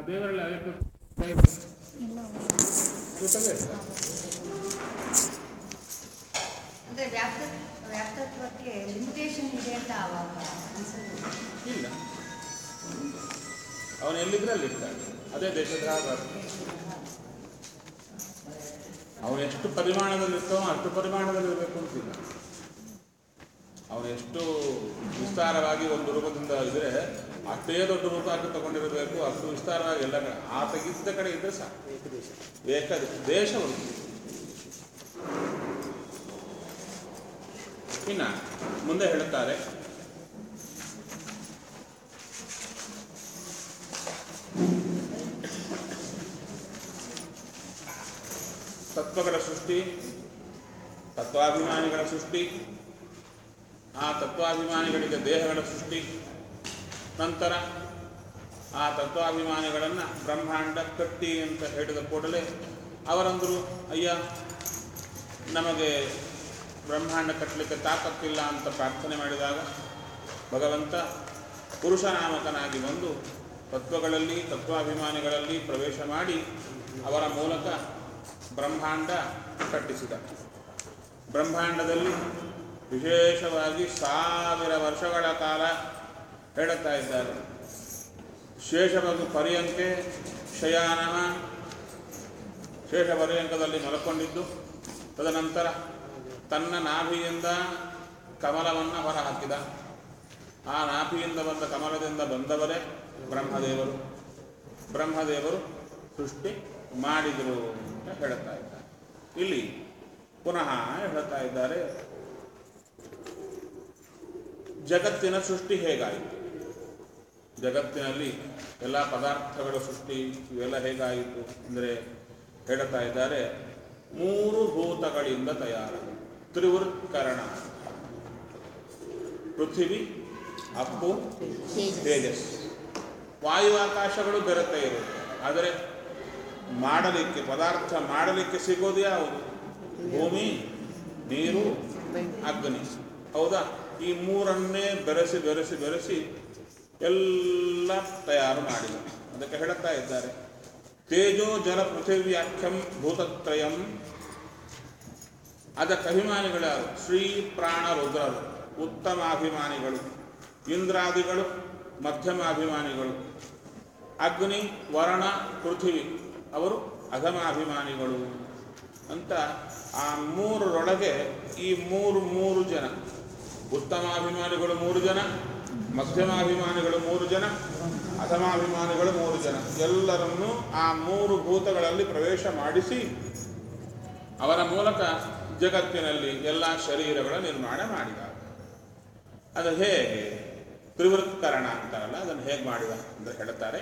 ದೇವರಲ್ಲಿ ಅದಕ್ಕೆ ಗೊತ್ತವೇ ಇಲ್ಲ. ಅಂದ್ರೆ ವ್ಯಾಪ್ತ ವ್ಯಾಪ್ತತ್ವಕ್ಕೆ ಲಿಮಿಟೇಷನ್ ಇದೆ ಅಂತ ಆವಾಗ ಅನ್ಸುತ್ತೆ ಇಲ್ಲ ಅವನು ಎಲ್ಲಿದ್ರೆ ಅಲ್ಲಿ ಇರ್ತಾನೆ ಅದೇ ದೇಶದ ಅವನು ಎಷ್ಟು ಪರಿಮಾಣದಲ್ಲಿ ಇರ್ತಾನೋ ಅಷ್ಟು ಪರಿಮಾಣದಲ್ಲಿ ಇರಬೇಕು ಅಂತಿಲ್ಲ ಅವನು ಎಷ್ಟು ವಿಸ್ತಾರವಾಗಿ ಒಂದು ರೂಪದಿಂದ ಇದ್ರೆ ಅಷ್ಟೇ ದೊಡ್ಡ ರೂಪ ಆಗಿ ತಗೊಂಡಿರಬೇಕು ಅಷ್ಟು ವಿಸ್ತಾರವಾಗಿ ಎಲ್ಲ ಕಡೆ ಆತಗಿದ್ದ ಕಡೆ ಇದ್ರೆ ಸಾಕು ಏಕ ದೇಶ ಒಂದು ಇನ್ನ ಮುಂದೆ ಹೇಳುತ್ತಾರೆ ತತ್ವಗಳ ಸೃಷ್ಟಿ ತತ್ವಾಭಿಮಾನಿಗಳ ಸೃಷ್ಟಿ ಆ ತತ್ವಾಭಿಮಾನಿಗಳಿಗೆ ದೇಹಗಳ ಸೃಷ್ಟಿ ನಂತರ ಆ ತತ್ವಾಭಿಮಾನಿಗಳನ್ನು ಬ್ರಹ್ಮಾಂಡ ಕಟ್ಟಿ ಅಂತ ಹೇಳಿದ ಕೂಡಲೇ ಅವರಂದರು ಅಯ್ಯ ನಮಗೆ ಬ್ರಹ್ಮಾಂಡ ಕಟ್ಟಲಿಕ್ಕೆ ತಾಕತ್ತಿಲ್ಲ ಅಂತ ಪ್ರಾರ್ಥನೆ ಮಾಡಿದಾಗ ಭಗವಂತ ಪುರುಷನಾಮಕನಾಗಿ ಬಂದು ತತ್ವಗಳಲ್ಲಿ ತತ್ವಾಭಿಮಾನಿಗಳಲ್ಲಿ ಪ್ರವೇಶ ಮಾಡಿ ಅವರ ಮೂಲಕ ಬ್ರಹ್ಮಾಂಡ ಕಟ್ಟಿಸಿದ ಬ್ರಹ್ಮಾಂಡದಲ್ಲಿ ವಿಶೇಷವಾಗಿ ಸಾವಿರ ವರ್ಷಗಳ ಕಾಲ ಹೇಳುತ್ತಾ ಇದ್ದಾರೆ ಶೇಷವಾಗಿ ಪರ್ಯಂಕೆ ಶಯಾನ ಶೇಷ ಪರ್ಯಂಕದಲ್ಲಿ ಮಲ್ಕೊಂಡಿದ್ದು ತದನಂತರ ತನ್ನ ನಾಭಿಯಿಂದ ಕಮಲವನ್ನು ಹೊರಹಾಕಿದ ಆ ನಾಭಿಯಿಂದ ಬಂದ ಕಮಲದಿಂದ ಬಂದವರೇ ಬ್ರಹ್ಮದೇವರು ಬ್ರಹ್ಮದೇವರು ಸೃಷ್ಟಿ ಮಾಡಿದರು ಅಂತ ಹೇಳುತ್ತಾ ಇದ್ದಾರೆ ಇಲ್ಲಿ ಪುನಃ ಹೇಳುತ್ತಾ ಇದ್ದಾರೆ ಜಗತ್ತಿನ ಸೃಷ್ಟಿ ಹೇಗಾಯಿತು ಜಗತ್ತಿನಲ್ಲಿ ಎಲ್ಲ ಪದಾರ್ಥಗಳ ಸೃಷ್ಟಿ ಇವೆಲ್ಲ ಹೇಗಾಯಿತು ಅಂದರೆ ಹೇಳುತ್ತಾ ಇದ್ದಾರೆ ಮೂರು ಭೂತಗಳಿಂದ ತಯಾರ ತ್ರಿವೃತ್ಕರಣ ಪೃಥ್ವಿ ಅಪ್ಪು ತೇಜಸ್ ವಾಯು ಆಕಾಶಗಳು ಬೆರೆತ ಇರುತ್ತೆ ಆದರೆ ಮಾಡಲಿಕ್ಕೆ ಪದಾರ್ಥ ಮಾಡಲಿಕ್ಕೆ ಸಿಗೋದು ಯಾವುದು ಭೂಮಿ ನೀರು ಅಗ್ನಿ ಹೌದಾ ಈ ಮೂರನ್ನೇ ಬೆರೆಸಿ ಬೆರೆಸಿ ಬೆರೆಸಿ ಎಲ್ಲ ತಯಾರು ಮಾಡಿದ ಅದಕ್ಕೆ ಹೇಳುತ್ತಾ ಇದ್ದಾರೆ ತೇಜೋ ಜಲ ಪೃಥಿವ್ಯಾಖ್ಯಂ ಭೂತತ್ರಯಂ ಅದಕ್ಕೆ ಅಭಿಮಾನಿಗಳ ಶ್ರೀ ಪ್ರಾಣ ರುದ್ರರು ಉತ್ತಮಾಭಿಮಾನಿಗಳು ಇಂದ್ರಾದಿಗಳು ಮಧ್ಯಮಾಭಿಮಾನಿಗಳು ಅಗ್ನಿ ವರಣ ಪೃಥ್ವಿ ಅವರು ಅಧಮಾಭಿಮಾನಿಗಳು ಅಂತ ಆ ಮೂರರೊಳಗೆ ಈ ಮೂರು ಮೂರು ಜನ ಉತ್ತಮಾಭಿಮಾನಿಗಳು ಮೂರು ಜನ ಮಧ್ಯಮಾಭಿಮಾನಿಗಳು ಮೂರು ಜನ ಅಧಮಾಭಿಮಾನಿಗಳು ಮೂರು ಜನ ಎಲ್ಲರನ್ನೂ ಆ ಮೂರು ಭೂತಗಳಲ್ಲಿ ಪ್ರವೇಶ ಮಾಡಿಸಿ ಅವರ ಮೂಲಕ ಜಗತ್ತಿನಲ್ಲಿ ಎಲ್ಲ ಶರೀರಗಳ ನಿರ್ಮಾಣ ಮಾಡಿದ ಅದು ಹೇಗೆ ತ್ರಿವೃತ್ಕರಣ ಅಂತಾರಲ್ಲ ಅದನ್ನು ಹೇಗೆ ಮಾಡಿದ ಅಂತ ಹೇಳ್ತಾರೆ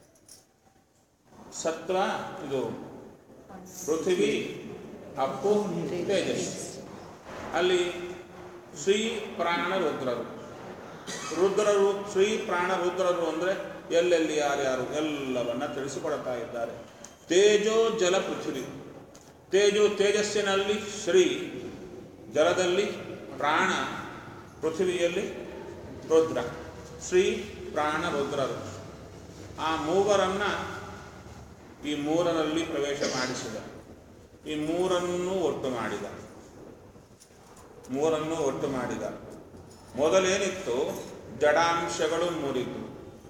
ಸತ್ವ ಇದು ಪೃಥ್ವಿ ಅಪ್ಪು ತೇಜಸ್ ಅಲ್ಲಿ ಶ್ರೀ ಪ್ರಾಣ ರುದ್ರರು ರುದ್ರರು ಶ್ರೀ ಪ್ರಾಣ ರುದ್ರರು ಅಂದರೆ ಎಲ್ಲೆಲ್ಲಿ ಯಾರ್ಯಾರು ಎಲ್ಲವನ್ನ ತಿಳಿಸಿಕೊಡ್ತಾ ಇದ್ದಾರೆ ತೇಜೋ ಜಲ ಪೃಥ್ವಿ ತೇಜೋ ತೇಜಸ್ಸಿನಲ್ಲಿ ಶ್ರೀ ಜಲದಲ್ಲಿ ಪ್ರಾಣ ಪೃಥ್ವಿಯಲ್ಲಿ ರುದ್ರ ಶ್ರೀ ಪ್ರಾಣ ರುದ್ರರು ಆ ಮೂವರನ್ನ ಈ ಮೂರರಲ್ಲಿ ಪ್ರವೇಶ ಮಾಡಿಸಿದ ಈ ಮೂರನ್ನೂ ಒಟ್ಟು ಮಾಡಿದ ಮೂರನ್ನೂ ಒಟ್ಟು ಮಾಡಿದ ಮೊದಲೇನಿತ್ತು ಜಡಾಂಶಗಳು ಮೂರಿದ್ದು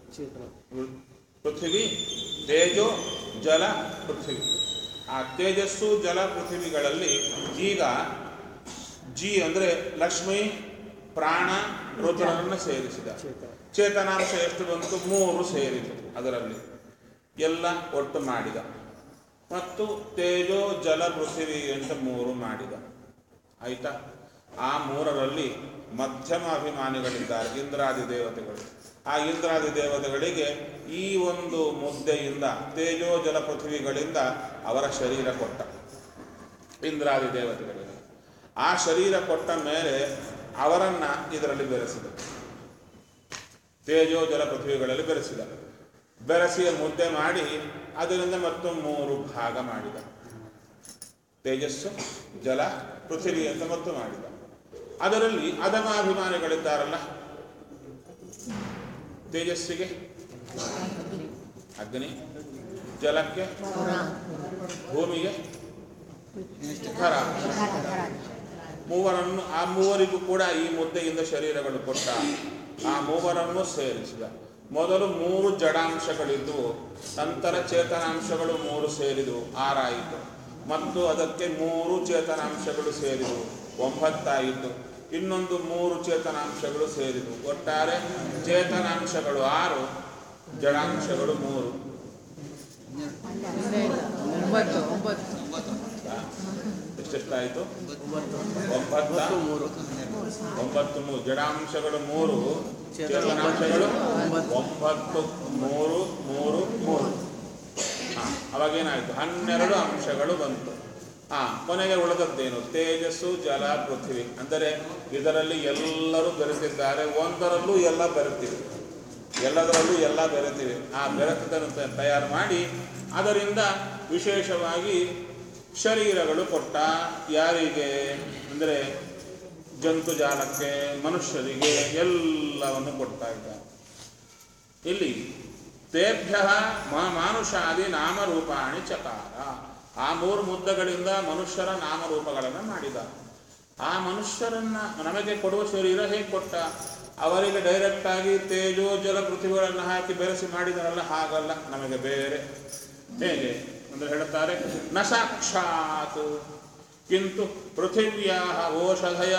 ಪೃಥ್ವಿ ತೇಜೋ ಜಲ ಪೃಥ್ವಿ ಆ ತೇಜಸ್ಸು ಜಲ ಪೃಥ್ವಿಗಳಲ್ಲಿ ಈಗ ಜಿ ಅಂದರೆ ಲಕ್ಷ್ಮಿ ಪ್ರಾಣ ರುದ್ರರನ್ನು ಸೇರಿಸಿದ ಚೇತನಾಂಶ ಎಷ್ಟು ಬಂತು ಮೂರು ಸೇರಿತು ಅದರಲ್ಲಿ ಎಲ್ಲ ಒಟ್ಟು ಮಾಡಿದ ಮತ್ತು ತೇಜೋ ಜಲ ಪೃಥ್ವಿ ಅಂತ ಮೂರು ಮಾಡಿದ ಆಯ್ತಾ ಆ ಮೂರರಲ್ಲಿ ಮಧ್ಯಮ ಅಭಿಮಾನಿಗಳಿದ್ದಾರೆ ಇಂದ್ರಾದಿ ದೇವತೆಗಳು ಆ ಇಂದ್ರಾದಿ ದೇವತೆಗಳಿಗೆ ಈ ಒಂದು ಮುದ್ದೆಯಿಂದ ತೇಜೋ ಜಲ ಪೃಥ್ವಿಗಳಿಂದ ಅವರ ಶರೀರ ಕೊಟ್ಟ ಇಂದ್ರಾದಿ ದೇವತೆಗಳಿಗೆ ಆ ಶರೀರ ಕೊಟ್ಟ ಮೇಲೆ ಅವರನ್ನ ಇದರಲ್ಲಿ ಬೆರೆಸಿದ ತೇಜೋ ಜಲ ಪೃಥ್ವಿಗಳಲ್ಲಿ ಬೆರೆಸಿದ ಬೆರೆಸಿ ಮುದ್ದೆ ಮಾಡಿ ಅದರಿಂದ ಮತ್ತು ಮೂರು ಭಾಗ ಮಾಡಿದ ತೇಜಸ್ಸು ಜಲ ಪೃಥ್ವಿ ಅಂತ ಮತ್ತು ಮಾಡಿದ ಅದರಲ್ಲಿ ಅಧಮಾಭಿಮಾನಿಗಳಿದ್ದಾರಲ್ಲ ತೇಜಸ್ಸಿಗೆ ಅಗ್ನಿ ಜಲಕ್ಕೆ ಭೂಮಿಗೆ ಖರ ಮೂವರನ್ನು ಆ ಮೂವರಿಗೂ ಕೂಡ ಈ ಮುದ್ದೆಯಿಂದ ಶರೀರಗಳು ಕೊಟ್ಟ ಆ ಮೂವರನ್ನು ಸೇರಿಸಿದ ಮೊದಲು ಮೂರು ಜಡಾಂಶಗಳಿದ್ದವು ನಂತರ ಚೇತನಾಂಶಗಳು ಮೂರು ಸೇರಿದವು ಆರಾಯಿತು ಮತ್ತು ಅದಕ್ಕೆ ಮೂರು ಚೇತನಾಂಶಗಳು ಸೇರಿದವು ಒಂಬತ್ತಾಯಿತು ಇನ್ನೊಂದು ಮೂರು ಚೇತನಾಂಶಗಳು ಸೇರಿದವು ಒಟ್ಟಾರೆ ಚೇತನಾಂಶಗಳು ಆರು ಜಡಾಂಶಗಳು ಮೂರು ಒಂಬತ್ತು ಒಂಬತ್ತು ಎಷ್ಟೆಷ್ಟಾಯಿತು ಒಂಬತ್ತ ಒಂಬತ್ತು ಮೂರು ಜಡಾಂಶಗಳು ಮೂರು ಚೇತನಾಂಶಗಳು ಒಂಬತ್ತು ಮೂರು ಮೂರು ಮೂರು ಹಾ ಅವಾಗೇನಾಯಿತು ಹನ್ನೆರಡು ಅಂಶಗಳು ಬಂತು ಹಾ ಕೊನೆಗೆ ಉಳಿದದ್ದೇನು ತೇಜಸ್ಸು ಜಲ ಪೃಥ್ವಿ ಅಂದರೆ ಇದರಲ್ಲಿ ಎಲ್ಲರೂ ಬೆರೆತಿದ್ದಾರೆ ಒಂದರಲ್ಲೂ ಎಲ್ಲ ಬೆರೆತಿವೆ ಎಲ್ಲದರಲ್ಲೂ ಎಲ್ಲ ಬೆರೆತಿವೆ ಆ ಬೆರೆತದನ್ನು ತ- ತಯಾರು ಮಾಡಿ ಅದರಿಂದ ವಿಶೇಷವಾಗಿ ಶರೀರಗಳು ಕೊಟ್ಟ ಯಾರಿಗೆ ಅಂದರೆ ಜಂತುಜಾಲಕ್ಕೆ ಮನುಷ್ಯರಿಗೆ ಎಲ್ಲವನ್ನು ಕೊಡ್ತಾ ಇದ್ದಾರೆ ಇಲ್ಲಿ ತೇಭ್ಯ ಮ- ಮಾನುಷಾದಿ ನಾಮರೂಪಾಣಿ ಚಕಾರ ಆ ಮೂರು ಮುದ್ದಗಳಿಂದ ಮನುಷ್ಯರ ನಾಮರೂಪಗಳನ್ನು ಮಾಡಿದ ಆ ಮನುಷ್ಯರನ್ನ ನಮಗೆ ಕೊಡುವ ಶರೀರ ಹೇಗೆ ಕೊಟ್ಟ ಅವರಿಗೆ ಡೈರೆಕ್ಟ್ ಆಗಿ ತೇಜೋ ಜಲ ಪೃಥ್ವಿಗಳನ್ನು ಹಾಕಿ ಬೆರೆಸಿ ಮಾಡಿದರಲ್ಲ ಹಾಗಲ್ಲ ನಮಗೆ ಬೇರೆ ಹೇಗೆ ಅಂದ್ರೆ ಹೇಳುತ್ತಾರೆ ನ ಸಾಕ್ಷಾತ್ ಕಿಂತು ಪೃಥಿವ್ಯಾ ಓಷಧಯ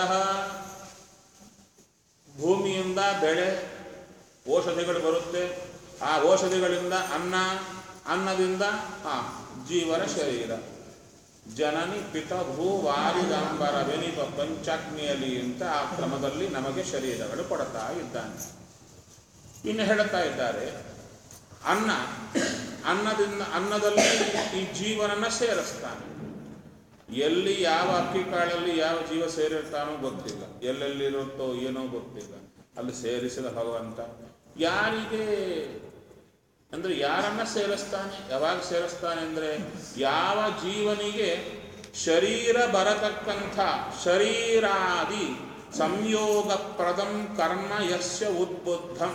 ಭೂಮಿಯಿಂದ ಬೆಳೆ ಔಷಧಿಗಳು ಬರುತ್ತೆ ಆ ಔಷಧಿಗಳಿಂದ ಅನ್ನ ಅನ್ನದಿಂದ ಆ ಜೀವನ ಶರೀರ ಜನನಿ ಪಿತ ಭೂ ವಾರಿದಾಂಬರ ಬೆನಿಪ ಪಂಚಾಗ್ನಿಯಲ್ಲಿ ಅಂತ ಆ ಕ್ರಮದಲ್ಲಿ ನಮಗೆ ಶರೀರಗಳು ಕೊಡ್ತಾ ಇದ್ದಾನೆ ಇನ್ನು ಹೇಳುತ್ತಾ ಇದ್ದಾರೆ ಅನ್ನ ಅನ್ನದಿಂದ ಅನ್ನದಲ್ಲಿ ಈ ಜೀವನನ್ನ ಸೇರಿಸ್ತಾನೆ ಎಲ್ಲಿ ಯಾವ ಅಕ್ಕಿ ಕಾಳಲ್ಲಿ ಯಾವ ಜೀವ ಸೇರಿರ್ತಾನೋ ಗೊತ್ತಿಲ್ಲ ಎಲ್ಲೆಲ್ಲಿರುತ್ತೋ ಏನೋ ಗೊತ್ತಿಲ್ಲ ಅಲ್ಲಿ ಸೇರಿಸಿದ ಭಗವಂತ ಯಾರಿಗೆ ಅಂದ್ರೆ ಯಾರನ್ನ ಸೇರಿಸ್ತಾನೆ ಯಾವಾಗ ಸೇರಿಸ್ತಾನೆ ಅಂದ್ರೆ ಯಾವ ಜೀವನಿಗೆ ಶರೀರ ಬರತಕ್ಕಂಥ ಶರೀರಾದಿ ಸಂಯೋಗ ಪ್ರದಂ ಕರ್ಮ ಯಸ್ಯ ಉದ್ಬುದ್ಧಂ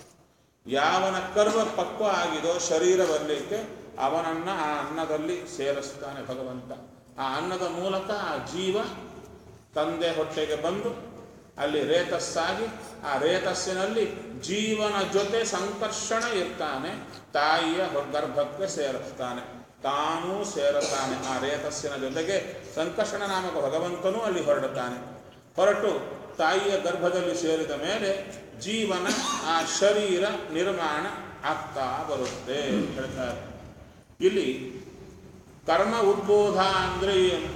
ಯಾವನ ಕರ್ಮ ಪಕ್ವ ಆಗಿದೋ ಶರೀರ ಬರಲಿಕ್ಕೆ ಅವನನ್ನ ಆ ಅನ್ನದಲ್ಲಿ ಸೇರಿಸ್ತಾನೆ ಭಗವಂತ ಆ ಅನ್ನದ ಮೂಲಕ ಆ ಜೀವ ತಂದೆ ಹೊಟ್ಟೆಗೆ ಬಂದು ಅಲ್ಲಿ ರೇತಸ್ಸಾಗಿ ಆ ರೇತಸ್ಸಿನಲ್ಲಿ ಜೀವನ ಜೊತೆ ಸಂಕರ್ಷಣ ಇರ್ತಾನೆ ತಾಯಿಯ ಹೊ- ಗರ್ಭಕ್ಕೆ ಸೇರಿಸ್ತಾನೆ ತಾನೂ ಸೇರುತ್ತಾನೆ ಆ ರೇತಸ್ಸಿನ ಜೊತೆಗೆ ಸಂಕರ್ಷಣ ನಾಮಕ ಭಗವಂತನೂ ಅಲ್ಲಿ ಹೊರಡುತ್ತಾನೆ ಹೊರಟು ತಾಯಿಯ ಗರ್ಭದಲ್ಲಿ ಸೇರಿದ ಮೇಲೆ ಜೀವನ ಆ ಶರೀರ ನಿರ್ಮಾಣ ಆಗ್ತಾ ಬರುತ್ತೆ ಅಂತ ಹೇಳ್ತಾರೆ ಇಲ್ಲಿ ಕರ್ಮ ಉದ್ಬೋಧ ಅಂದ್ರೆ ಏನು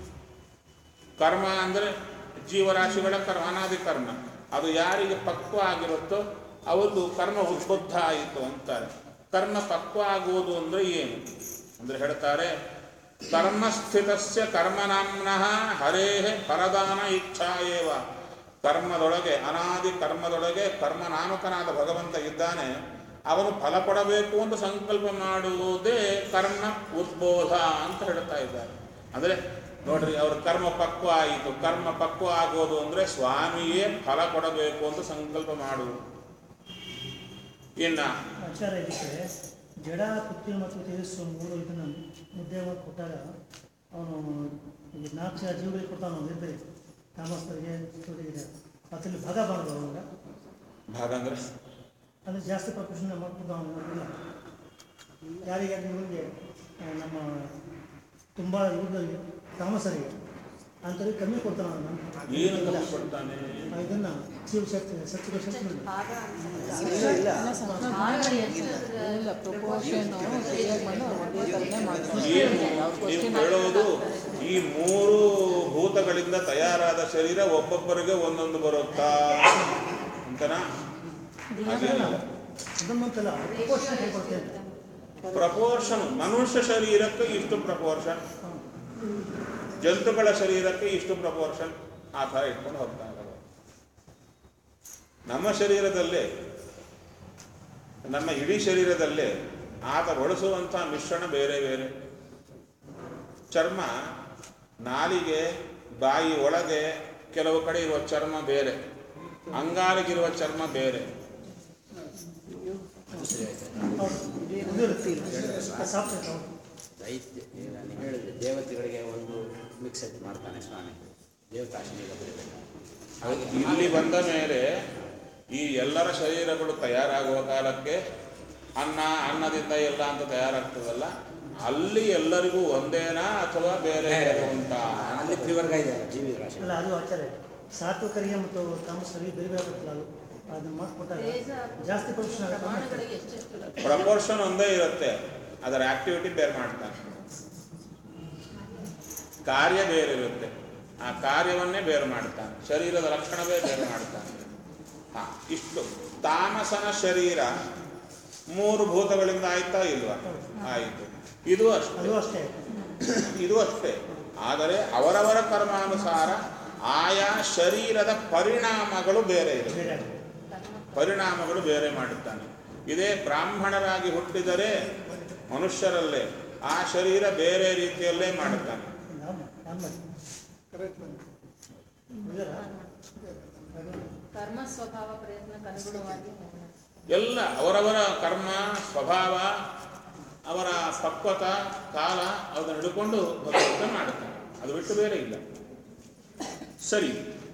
ಕರ್ಮ ಅಂದ್ರೆ ಜೀವರಾಶಿಗಳ ಕರ್ಮ ಅನಾದಿ ಕರ್ಮ ಅದು ಯಾರಿಗೆ ಪಕ್ವ ಆಗಿರುತ್ತೋ ಅವತ್ತು ಕರ್ಮ ಉದ್ಬುದ್ಧ ಆಯಿತು ಅಂತಾರೆ ಕರ್ಮ ಪಕ್ವ ಆಗುವುದು ಅಂದ್ರೆ ಏನು ಅಂದ್ರೆ ಹೇಳ್ತಾರೆ ಕರ್ಮಸ್ಥಿತಸ್ಯ ಕರ್ಮನಾಮ್ನಃ ಹರೇಹ ಪರದಾನ ಇಚ್ಛಾ ಏವ ಕರ್ಮದೊಳಗೆ ಅನಾದಿ ಕರ್ಮದೊಳಗೆ ಕರ್ಮನಾಮಕನಾದ ಭಗವಂತ ಇದ್ದಾನೆ ಅವನು ಫಲ ಕೊಡಬೇಕು ಅಂತ ಸಂಕಲ್ಪ ಮಾಡುವುದೇ ಕರ್ಮ ಉದ್ಬೋಧ ಅಂತ ಹೇಳ್ತಾ ಇದ್ದಾರೆ ಅಂದ್ರೆ ನೋಡ್ರಿ ಅವ್ರ ಕರ್ಮ ಪಕ್ವ ಆಯಿತು ಕರ್ಮ ಪಕ್ವ ಆಗೋದು ಅಂದ್ರೆ ಸ್ವಾಮಿಯೇ ಫಲ ಕೊಡಬೇಕು ಅಂತ ಸಂಕಲ್ಪ ಮಾಡುವುದು ಇನ್ನ ಆಚಾರ್ಯ ಇದಕ್ಕೆ ಜಡ ಪೃಥ್ವಿ ಮತ್ತು ತೇಜಸ್ಸು ಮೂರು ಇದನ್ನು ಮುದ್ದೆ ಮಾಡಿ ಕೊಟ್ಟಾಗ ಅವನು ಈ ನಾಲ್ಕು ಜನ ಜೀವಗಳಿಗೆ ಕೊಡ್ತಾನೆ ಅವನು ಇರ್ತಾರೆ ಕಾಮಸ್ಥರಿಗೆ ಇದೆ ಅದರಲ್ಲಿ ಭಾಗ ಮಾಡೋದು ಅವಾಗ ಭಾಗ ಅಂದ್ರೆ ಅಂದರೆ ಜಾಸ್ತಿ ಪ್ರಪೋಷನ್ ಮಾಡ್ಕೊಂಡು ಅವನು ಇಲ್ಲ ಯಾರಿಗೆ ನಿಮಗೆ ನಮ್ಮ ತುಂಬ ಇವ್ರಿಗೆ ತಾಮಸರಿಗೆ ಅಂಥವ್ರಿಗೆ ಕಮ್ಮಿ ಕೊಡ್ತಾನೆ ಅವನು ಏನು ಕಮ್ಮಿ ಕೊಡ್ತಾನೆ ಇದನ್ನು ಶಿವ ಶಕ್ತಿ ಸತ್ಯದ ಶಕ್ತಿ ಇಲ್ಲ ಪ್ರಪೋರ್ಷನ್ ಸರಿಯಾಗಿ ಮಾಡಿ ಅದೇ ಥರನೇ ಮಾಡ್ತಾರೆ ಏನು ಅವ್ರ ನೀವು ಕ್ವಶನ್ ಹೇಳೋದು ಈ ಮೂರು ಭೂತಗಳಿಂದ ತಯಾರಾದ ಶರೀರ ಒಬ್ಬೊಬ್ಬರಿಗೆ ಒಂದೊಂದು ಬರುತ್ತಾ ಅಂತನಾ ಹಾಗೇನಿಲ್ಲ ಅದನ್ನಂತಲ್ಲ ಪ್ರಪೋಷನ್ ಹೇಳ್ಕೊಡ್ತೇನೆ ಪ್ರಪೋರ್ಷನ್ ಮನುಷ್ಯ ಶರೀರಕ್ಕೆ ಇಷ್ಟು ಪ್ರಪೋರ್ಷನ್ ಜಂತುಗಳ ಶರೀರಕ್ಕೆ ಇಷ್ಟು ಪ್ರಪೋರ್ಷನ್ ಆ ಥರ ಇಟ್ಕೊಂಡು ಹೋಗ್ತಾ ಇದ್ದಾರೆ ನಮ್ಮ ಶರೀರದಲ್ಲೇ ನಮ್ಮ ಇಡೀ ಶರೀರದಲ್ಲೇ ಆತ ಬಳಸುವಂಥ ಮಿಶ್ರಣ ಬೇರೆ ಬೇರೆ ಚರ್ಮ ನಾಲಿಗೆ ಬಾಯಿ ಒಳಗೆ ಕೆಲವು ಕಡೆ ಇರುವ ಚರ್ಮ ಬೇರೆ ಅಂಗಾಲಿಗಿರುವ ಚರ್ಮ ಬೇರೆ ಸರಿ ಆಯ್ತು ಹೌದು ಇದು ಇರುತ್ತೆ ಸಾಫ್ಟ್ ಇರುತ್ತೆ ಹೌದು ದೈತ್ಯ ಈಗ ನೀವು ಹೇಳಿದ್ರೆ ದೇವತೆಗಳಿಗೆ ಒಂದು ಮಿಕ್ಸೆಟ್ ಮಾಡ್ತಾನೆ ಸ್ವಾಮಿ ದೇವತಾಶನಿಗೆ ಬರಬೇಕು ಹಾಗೆ ಇಲ್ಲಿ ಬಂದ ಮೇಲೆ ಈ ಎಲ್ಲರ ಶರೀರಗಳು ತಯಾರಾಗುವ ಕಾಲಕ್ಕೆ ಅನ್ನ ಅನ್ನದಿಂದ ಎಲ್ಲ ಅಂತ ತಯಾರಾಗ್ತದಲ್ಲ ಅಲ್ಲಿ ಎಲ್ಲರಿಗೂ ಒಂದೇನಾ ಅಥವಾ ಬೇರೆ ಬೇರೆ ಉಂಟಾ ಅಲ್ಲಿ ತ್ರಿವರ್ಗ ಇದೆ ಜೀವಿ ರಾಶಿ ಅಲ್ಲ ಅದು ಆಚಾರ್ಯ ಸಾತ್ವಿಕರಿಗೆ ಮತ್ತು ತಾಮಸರಿಗೆ ಬೇರೆ ಬೇರೆ ಬರ್ತಲ್ಲ ಅದು ಅದನ್ನ ಮಾಡಿಕೊಟ್ಟಾಗ ಜಾಸ್ತಿ ಪ್ರೊಫೆಷನ್ ಆಗುತ್ತೆ ಪ್ರಮಾಣಗಳಿಗೆ ಎಷ್ಟೆಷ್ಟು ಪ್ರಪೋರ್ಷನ್ ಒಂದೇ ಇರುತ್ತೆ ಅದರ ಆಕ್ಟಿವಿಟಿ ಬೇರೆ ಮಾಡ್ತಾನೆ ಕಾರ್ಯ ಬೇರೆ ಇರುತ್ತೆ ಆ ಕಾರ್ಯವನ್ನೇ ಬೇರೆ ಮಾಡ್ತಾನೆ ಶರೀರದ ಲಕ್ಷಣವೇ ಬೇರೆ ಮಾಡ್ತಾನೆ ಹಾ ಇಷ್ಟು ತಾಮಸನ ಶರೀರ ಮೂರು ಭೂತಗಳಿಂದ ಆಯ್ತಾ ಇಲ್ವಾ ಆಯಿತು ಇದು ಅಷ್ಟೇ ಅದು ಅಷ್ಟೇ ಇದು ಅಷ್ಟೇ ಆದರೆ ಅವರವರ ಕರ್ಮಾನುಸಾರ ಆಯಾ ಶರೀರದ ಪರಿಣಾಮಗಳು ಬೇರೆ ಇದೆ ಬೇರೆ ಆಗುತ್ತೆ ಪರಿಣಾಮಗಳು ಬೇರೆ ಮಾಡುತ್ತಾನೆ ಇದೇ ಬ್ರಾಹ್ಮಣರಾಗಿ ಹುಟ್ಟಿದರೆ ಮನುಷ್ಯರಲ್ಲೇ ಆ ಶರೀರ ಬೇರೆ ರೀತಿಯಲ್ಲೇ ಮಾಡುತ್ತಾನೆ ನಾನು ನಾನು ಮಾಡಿ ಇದರ ಕರ್ಮ ಸ್ವಭಾವ ಪ್ರಯತ್ನಕ್ಕೆ ಅನುಗುಣವಾಗಿ ಎಲ್ಲ ಅವರವರ ಕರ್ಮ ಸ್ವಭಾವ ಅವರ ಪಕ್ವತ ಕಾಲ ಅದನ್ನು ಹಿಡ್ಕೊಂಡು ಭಗವಂತ ಮಾಡುತ್ತಾನೆ ಅದು ಬಿಟ್ಟು ಬೇರೆ ಇಲ್ಲ ಸರಿ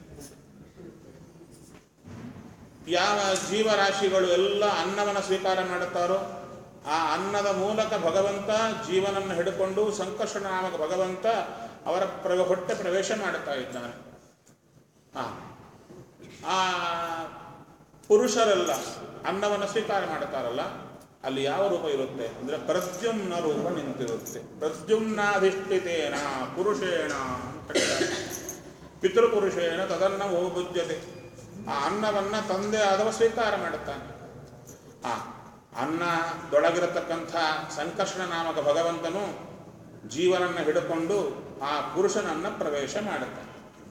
ಯಾವ ಜೀವರಾಶಿಗಳು ಎಲ್ಲ ಅನ್ನವನ್ನು ಸ್ವೀಕಾರ ಮಾಡುತ್ತಾರೋ ಆ ಅನ್ನದ ಮೂಲಕ ಭಗವಂತ ಜೀವನನ್ನು ಹಿಡ್ಕೊಂಡು ಸಂಕರ್ಷಣ ನಾಮಕ ಭಗವಂತ ಅವರ ಪ್ರ ಹೊಟ್ಟೆ ಪ್ರವೇಶ ಮಾಡುತ್ತಾ ಇದ್ದಾನೆ ಆ ಆ ಪುರುಷರೆಲ್ಲ ಅನ್ನವನ್ನು ಸ್ವೀಕಾರ ಮಾಡುತ್ತಾರಲ್ಲ ಅಲ್ಲಿ ಯಾವ ರೂಪ ಇರುತ್ತೆ ಅಂದ್ರೆ ಪ್ರದ್ಯುಮ್ನ ರೂಪ ನಿಂತಿರುತ್ತೆ ಪ್ರದ್ಯುಮ್ನಾಧಿಷ್ಠಿತೇನ ಪುರುಷೇಣ ಅಂತ ಹೇಳ್ತಾರೆ. ಪಿತೃಪುರುಷೇಣ ತದನ್ನ ಓಬುಜ್ಯತೆ ಆ ಅನ್ನವನ್ನ ತಂದೆ ಆದವ ಸ್ವೀಕಾರ ಮಾಡುತ್ತಾನೆ ಆ ಅನ್ನದೊಳಗಿರತಕ್ಕಂಥ ಸಂಕರ್ಷಣ ನಾಮಕ ಭಗವಂತನು ಜೀವನನ್ನ ಹಿಡ್ಕೊಂಡು ಆ ಪುರುಷನನ್ನ ಪ್ರವೇಶ ಮಾಡುತ್ತಾನೆ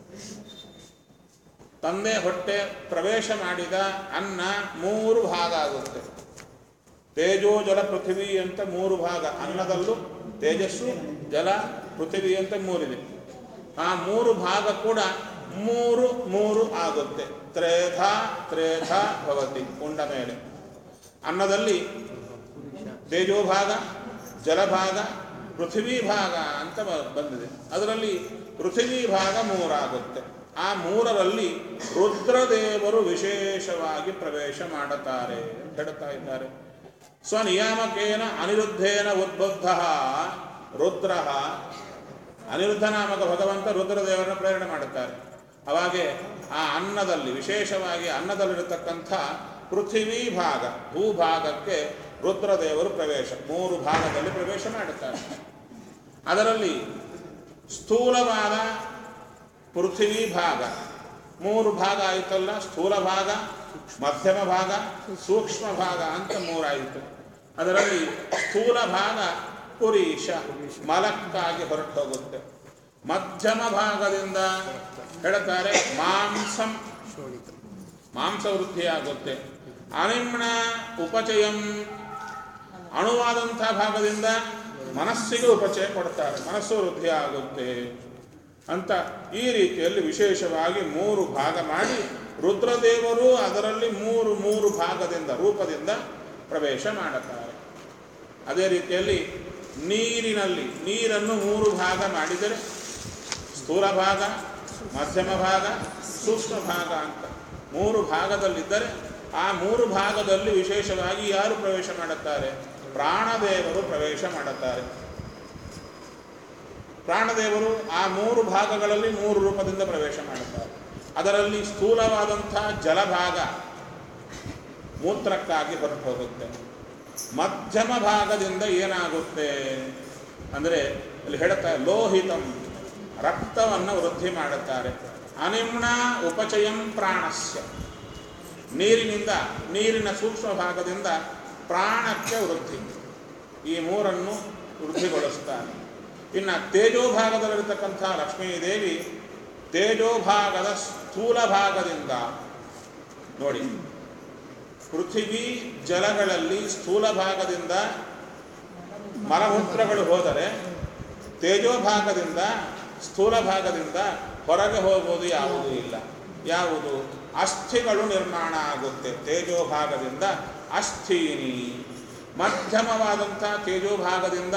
ತಂದೆ ಹೊಟ್ಟೆ ಪ್ರವೇಶ ಮಾಡಿದ ಅನ್ನ ಮೂರು ಭಾಗ ಆಗುತ್ತೆ ತೇಜೋ ಜಲ ಪೃಥ್ವಿ ಅಂತ ಮೂರು ಭಾಗ ಅನ್ನದಲ್ಲೂ ತೇಜಸ್ಸು ಜಲ ಪೃಥ್ವಿ ಅಂತ ಮೂರಿದೆ ಆ ಮೂರು ಭಾಗ ಕೂಡ ಮೂರು ಮೂರು ಆಗುತ್ತೆ ತ್ರೇಧ ತ್ರೇಧ ಭವತಿ ಉಂಡ ಮೇಲೆ ಅನ್ನದಲ್ಲಿ ತೇಜೋ ಭಾಗ ಜಲಭಾಗ ಪೃಥ್ವಿ ಭಾಗ ಅಂತ ಬ- ಬಂದಿದೆ ಅದರಲ್ಲಿ ಪೃಥ್ವಿ ಭಾಗ ಮೂರಾಗುತ್ತೆ ಆ ಮೂರರಲ್ಲಿ ರುದ್ರದೇವರು ವಿಶೇಷವಾಗಿ ಪ್ರವೇಶ ಮಾಡುತ್ತಾರೆ ಅಂತ ಹೇಳ್ತಾ ಇದ್ದಾರೆ ಸ್ವನಿಯಾಮಕೇನ ಅನಿರುದ್ಧೇನ ಉದ್ಬುದ್ಧ ರುದ್ರ ಅನಿರುದ್ಧ ನಾಮಕ ಭಗವಂತ ರುದ್ರದೇವರನ್ನು ಪ್ರೇರಣೆ ಮಾಡುತ್ತಾರೆ ಅವಾಗೆ ಆ ಅನ್ನದಲ್ಲಿ ವಿಶೇಷವಾಗಿ ಅನ್ನದಲ್ಲಿರತಕ್ಕಂಥ ಪೃಥ್ವಿ ಭಾಗ ಭೂಭಾಗಕ್ಕೆ ರುದ್ರದೇವರು ಪ್ರವೇಶ ಮೂರು ಭಾಗದಲ್ಲಿ ಪ್ರವೇಶ ಮಾಡುತ್ತಾರೆ ಅದರಲ್ಲಿ ಸ್ಥೂಲವಾದ ಪೃಥ್ವಿ ಭಾಗ ಮೂರು ಭಾಗ ಆಯಿತಲ್ಲ ಸ್ಥೂಲ ಭಾಗ ಮಧ್ಯಮ ಭಾಗ ಸೂಕ್ಷ್ಮ ಭಾಗ ಅಂತ ಮೂರಾಯಿತು ಅದರಲ್ಲಿ ಸ್ಥೂಲ ಭಾಗ ಪುರೀಶ ಮಲಕ್ಕಾಗಿ ಹೊರಟು ಹೋಗುತ್ತೆ ಮಧ್ಯಮ ಭಾಗದಿಂದ ಹೇಳ್ತಾರೆ ಮಾಂಸಂ ಮಾಂಸ ವೃದ್ಧಿಯಾಗುತ್ತೆ ಅನಿಮ್ನ ಉಪಚಯಂ ಅಣುವಾದಂಥ ಭಾಗದಿಂದ ಮನಸ್ಸಿಗೆ ಉಪಚಯ ಕೊಡ್ತಾರೆ ಮನಸ್ಸು ವೃದ್ಧಿ ಆಗುತ್ತೆ ಅಂತ ಈ ರೀತಿಯಲ್ಲಿ ವಿಶೇಷವಾಗಿ ಮೂರು ಭಾಗ ಮಾಡಿ ರುದ್ರದೇವರು ಅದರಲ್ಲಿ ಮೂರು ಮೂರು ಭಾಗದಿಂದ ರೂಪದಿಂದ ಪ್ರವೇಶ ಮಾಡುತ್ತಾರೆ ಅದೇ ರೀತಿಯಲ್ಲಿ ನೀರಿನಲ್ಲಿ ನೀರನ್ನು ಮೂರು ಭಾಗ ಮಾಡಿದರೆ ಸ್ಥೂಲ ಭಾಗ ಮಧ್ಯಮ ಭಾಗ ಸೂಕ್ಷ್ಮ ಭಾಗ ಅಂತ ಮೂರು ಭಾಗದಲ್ಲಿದ್ದರೆ ಆ ಮೂರು ಭಾಗದಲ್ಲಿ ವಿಶೇಷವಾಗಿ ಯಾರು ಪ್ರವೇಶ ಮಾಡುತ್ತಾರೆ ಪ್ರಾಣದೇವರು ಪ್ರವೇಶ ಮಾಡುತ್ತಾರೆ ಪ್ರಾಣದೇವರು ಆ ಮೂರು ಭಾಗಗಳಲ್ಲಿ ಮೂರು ರೂಪದಿಂದ ಪ್ರವೇಶ ಮಾಡುತ್ತಾರೆ ಅದರಲ್ಲಿ ಸ್ಥೂಲವಾದಂಥ ಜಲಭಾಗ ಮೂತ್ರಕ್ಕಾಗಿ ಹೊರಟು ಹೋಗುತ್ತೆ ಮಧ್ಯಮ ಭಾಗದಿಂದ ಏನಾಗುತ್ತೆ ಅಂದರೆ ಇಲ್ಲಿ ಹೇಳ್ತಾರೆ ಲೋಹಿತಂ ರಕ್ತವನ್ನು ವೃದ್ಧಿ ಮಾಡುತ್ತಾರೆ ಅನಿಮ್ನ ಉಪಚಯಂ ಪ್ರಾಣಸ್ಯ ನೀರಿನಿಂದ ನೀರಿನ ಸೂಕ್ಷ್ಮ ಭಾಗದಿಂದ ಪ್ರಾಣಕ್ಕೆ ವೃದ್ಧಿ ಈ ಮೂರನ್ನು ವೃದ್ಧಿಗೊಳಿಸ್ತಾರೆ ಇನ್ನು ತೇಜೋಭಾಗದಲ್ಲಿರತಕ್ಕಂಥ ಲಕ್ಷ್ಮೀದೇವಿ ತೇಜೋಭಾಗದ ಸ್ಥೂಲ ಭಾಗದಿಂದ ನೋಡಿ ಪೃಥ್ವಿ ಜಲಗಳಲ್ಲಿ ಸ್ಥೂಲ ಭಾಗದಿಂದ ಮಲಮೂತ್ರಗಳು ಹೋದರೆ ತೇಜೋಭಾಗದಿಂದ ಸ್ಥೂಲ ಭಾಗದಿಂದ ಹೊರಗೆ ಹೋಗುವುದು ಯಾವುದೂ ಇಲ್ಲ ಯಾವುದು ಅಸ್ಥಿಗಳು ನಿರ್ಮಾಣ ಆಗುತ್ತೆ ತೇಜೋಭಾಗದಿಂದ ಅಸ್ಥೀನಿ ಮಧ್ಯಮವಾದಂಥ ತೇಜೋಭಾಗದಿಂದ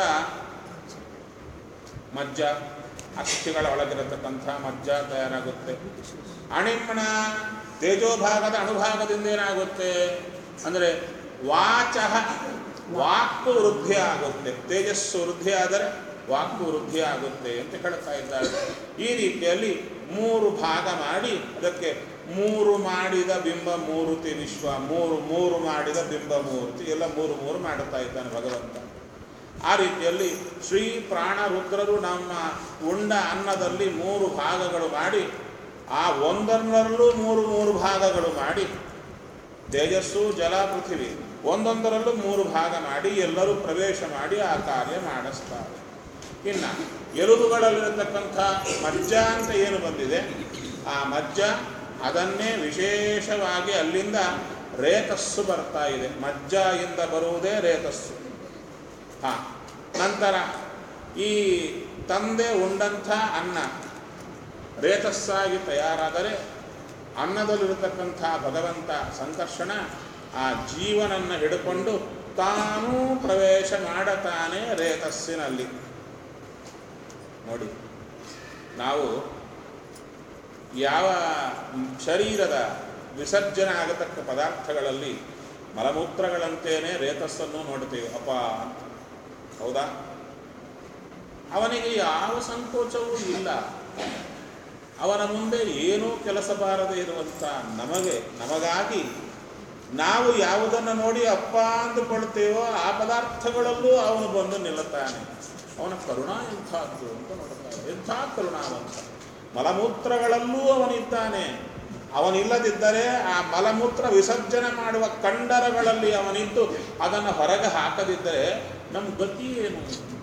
ಮಜ್ಜ ಅಸ್ಥಿಗಳ ಒಳಗಿರತಕ್ಕಂಥ ಮಜ್ಜ ತಯಾರಾಗುತ್ತೆ ಅಣಿಮ್ನ ತೇಜೋಭಾಗದ ಅಣುಭಾಗದಿಂದ ಏನಾಗುತ್ತೆ ಅಂದರೆ ವಾಚಃ ವಾಕ್ಕು ವೃದ್ಧಿ ಆಗುತ್ತೆ ತೇಜಸ್ಸು ವೃದ್ಧಿ ಆದರೆ ವಾಕ್ಕು ವೃದ್ಧಿ ಆಗುತ್ತೆ ಅಂತ ಹೇಳ್ತಾ ಇದ್ದಾರೆ ಈ ರೀತಿಯಲ್ಲಿ ಮೂರು ಭಾಗ ಮಾಡಿ ಅದಕ್ಕೆ ಮೂರು ಮಾಡಿದ ಬಿಂಬ ಮೂರ್ತಿ ವಿಶ್ವ ಮೂರು ಮೂರು ಮಾಡಿದ ಬಿಂಬ ಮೂರ್ತಿ ಎಲ್ಲ ಮೂರು ಮೂರು ಮಾಡುತ್ತಾ ಇದ್ದಾನೆ ಭಗವಂತ ಆ ರೀತಿಯಲ್ಲಿ ಶ್ರೀ ಪ್ರಾಣ ರುದ್ರರು ನಮ್ಮ ಉಂಡ ಅನ್ನದಲ್ಲಿ ಮೂರು ಭಾಗಗಳು ಮಾಡಿ ಆ ಒಂದೊಂದರಲ್ಲೂ ಮೂರು ಮೂರು ಭಾಗಗಳು ಮಾಡಿ ತೇಜಸ್ಸು ಜಲ ಪೃಥಿವಿ ಒಂದೊಂದರಲ್ಲೂ ಮೂರು ಭಾಗ ಮಾಡಿ ಎಲ್ಲರೂ ಪ್ರವೇಶ ಮಾಡಿ ಆ ಕಾರ್ಯ ಮಾಡಿಸ್ತಾರೆ ಇನ್ನು ಎಲುಬುಗಳಲ್ಲಿರತಕ್ಕಂಥ ಮಜ್ಜ ಅಂತ ಏನು ಬಂದಿದೆ ಆ ಮಜ್ಜ ಅದನ್ನೇ ವಿಶೇಷವಾಗಿ ಅಲ್ಲಿಂದ ರೇತಸ್ಸು ಬರ್ತಾ ಇದೆ ಮಜ್ಜದಿಂದ ಬರುವುದೇ ರೇತಸ್ಸು ಹಾ ನಂತರ ಈ ತಂದೆ ಉಂಡಂಥ ಅನ್ನ ರೇತಸ್ಸಾಗಿ ತಯಾರಾದರೆ ಅನ್ನದಲ್ಲಿರತಕ್ಕಂಥ ಭಗವಂತ ಸಂಕರ್ಷಣ ಆ ಜೀವನನ್ನ ಹಿಡ್ಕೊಂಡು ತಾನೂ ಪ್ರವೇಶ ಮಾಡತಾನೆ ರೇತಸ್ಸಿನಲ್ಲಿ ನೋಡಿ ನಾವು ಯಾವ ಶರೀರದ ವಿಸರ್ಜನೆ ಆಗತಕ್ಕ ಪದಾರ್ಥಗಳಲ್ಲಿ ಮಲಮೂತ್ರಗಳಂತೇನೆ ರೇತಸ್ಸನ್ನು ನೋಡ್ತೇವೆ ಅಪ ಹೌದಾ ಅವನಿಗೆ ಯಾವ ಸಂಕೋಚವೂ ಇಲ್ಲ ಅವನ ಮುಂದೆ ಏನೂ ಕೆಲಸ ಬಾರದೆ ಇರುವಂಥ ನಮಗೆ ನಮಗಾಗಿ ನಾವು ಯಾವುದನ್ನು ನೋಡಿ ಅಪ್ಪ ಅಂದುಕೊಳ್ತೇವೋ ಆ ಪದಾರ್ಥಗಳಲ್ಲೂ ಅವನು ಬಂದು ನಿಲ್ಲುತ್ತಾನೆ ಅವನ ಕರುಣ ಎಂಥದ್ದು ಅಂತ ನೋಡ್ತಾರೆ ಎಂಥ ಕರುಣಾವಂತ ಮಲಮೂತ್ರಗಳಲ್ಲೂ ಅವನಿದ್ದಾನೆ ಅವನಿಲ್ಲದಿದ್ದರೆ ಆ ಮಲಮೂತ್ರ ವಿಸರ್ಜನೆ ಮಾಡುವ ಕಂಡರಗಳಲ್ಲಿ ಅವನಿದ್ದು ಅದನ್ನು ಹೊರಗೆ ಹಾಕದಿದ್ದರೆ ನಮ್ಮ ಗತಿ ಏನು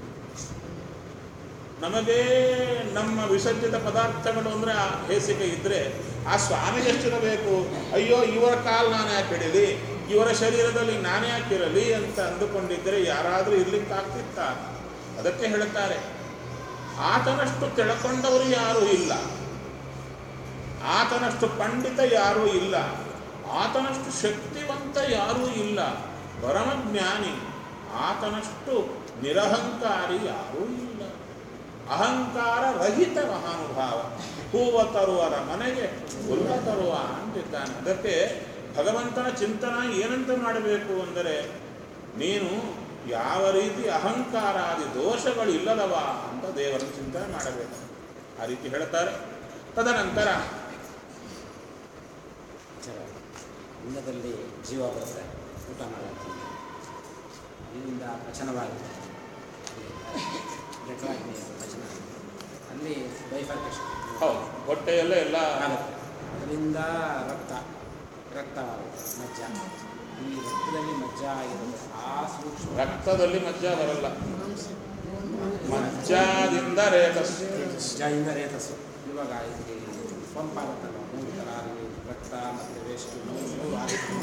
ನಮಗೆ ನಮ್ಮ ವಿಸರ್ಜಿತ ಪದಾರ್ಥಗಳು ಅಂದರೆ ಆ ಹೇಸಿಗೆ ಇದ್ದರೆ ಆ ಸ್ವಾಮಿಗೆ ಎಷ್ಟಿರಬೇಕು ಅಯ್ಯೋ ಇವರ ಕಾಲು ನಾನು ಯಾಕೆ ಹಿಡೀಲಿ ಇವರ ಶರೀರದಲ್ಲಿ ನಾನೇ ಯಾಕಿರಲಿ ಅಂತ ಅಂದುಕೊಂಡಿದ್ದರೆ ಯಾರಾದರೂ ಇರ್ಲಿಕ್ಕಾಗ್ತಿತ್ತ ಅದಕ್ಕೆ ಹೇಳುತ್ತಾರೆ ಆತನಷ್ಟು ತಿಳ್ಕೊಂಡವರು ಯಾರೂ ಇಲ್ಲ ಆತನಷ್ಟು ಪಂಡಿತ ಯಾರೂ ಇಲ್ಲ ಆತನಷ್ಟು ಶಕ್ತಿವಂತ ಯಾರೂ ಇಲ್ಲ ಪರಮಜ್ಞಾನಿ ಆತನಷ್ಟು ನಿರಹಂಕಾರಿ ಯಾರೂ ಇಲ್ಲ ಅಹಂಕಾರ ರಹಿತ ಮಹಾನುಭಾವ ಹೂವ ತರುವರ ಮನೆಗೆ ಹುಲ್ಲ ತರುವ ಅಂತಿದ್ದಾನೆ ಅದಕ್ಕೆ ಭಗವಂತನ ಚಿಂತನ ಏನಂತ ಮಾಡಬೇಕು ಅಂದರೆ ನೀನು ಯಾವ ರೀತಿ ಅಹಂಕಾರಾದಿ ದೋಷಗಳು ಇಲ್ಲದವ ಅಂತ ದೇವರ ಚಿಂತನೆ ಮಾಡಬೇಕು ಆ ರೀತಿ ಹೇಳ್ತಾರೆ ತದನಂತರ ಸರ್ ಅನ್ನದಲ್ಲಿ ಜೀವ ಬರುತ್ತೆ ಊಟ ಮಾಡೋದು ಇಲ್ಲಿಂದ ಪಚನವಾಗುತ್ತೆ ಜಠರಾಗ್ನಿ ಪಚನ ಅಲ್ಲಿ ಬೈಫರ್ಕೇಶನ್ ಹೌದು ಹೊಟ್ಟೆಯಲ್ಲೇ ಎಲ್ಲ ಆಗುತ್ತೆ ಅದರಿಂದ ರಕ್ತ ರಕ್ತ ಮಜ್ಜ ಈ ರಕ್ತದಲ್ಲಿ ಮಜ್ಜ ಆಗಿರುತ್ತೆ ಆ ಸೂಕ್ಷ್ಮ ರಕ್ತದಲ್ಲಿ ಮಜ್ಜ ಬರಲ್ಲ ಮಜ್ಜಾದಿಂದ ರೇತಸ್ಸು ಮಜ್ಜಾಯಿಂದ ರೇತಸ್ಸು ಇವಾಗ ಇಲ್ಲಿ ಪಂಪ್ ಆಗುತ್ತಲ್ಲ ಮೂರು ಥರ ಅಲ್ಲಿ ರಕ್ತ ಮತ್ತು ವೇಸ್ಟ್ ಮೂರು ಮೂರು ಆಗುತ್ತೆ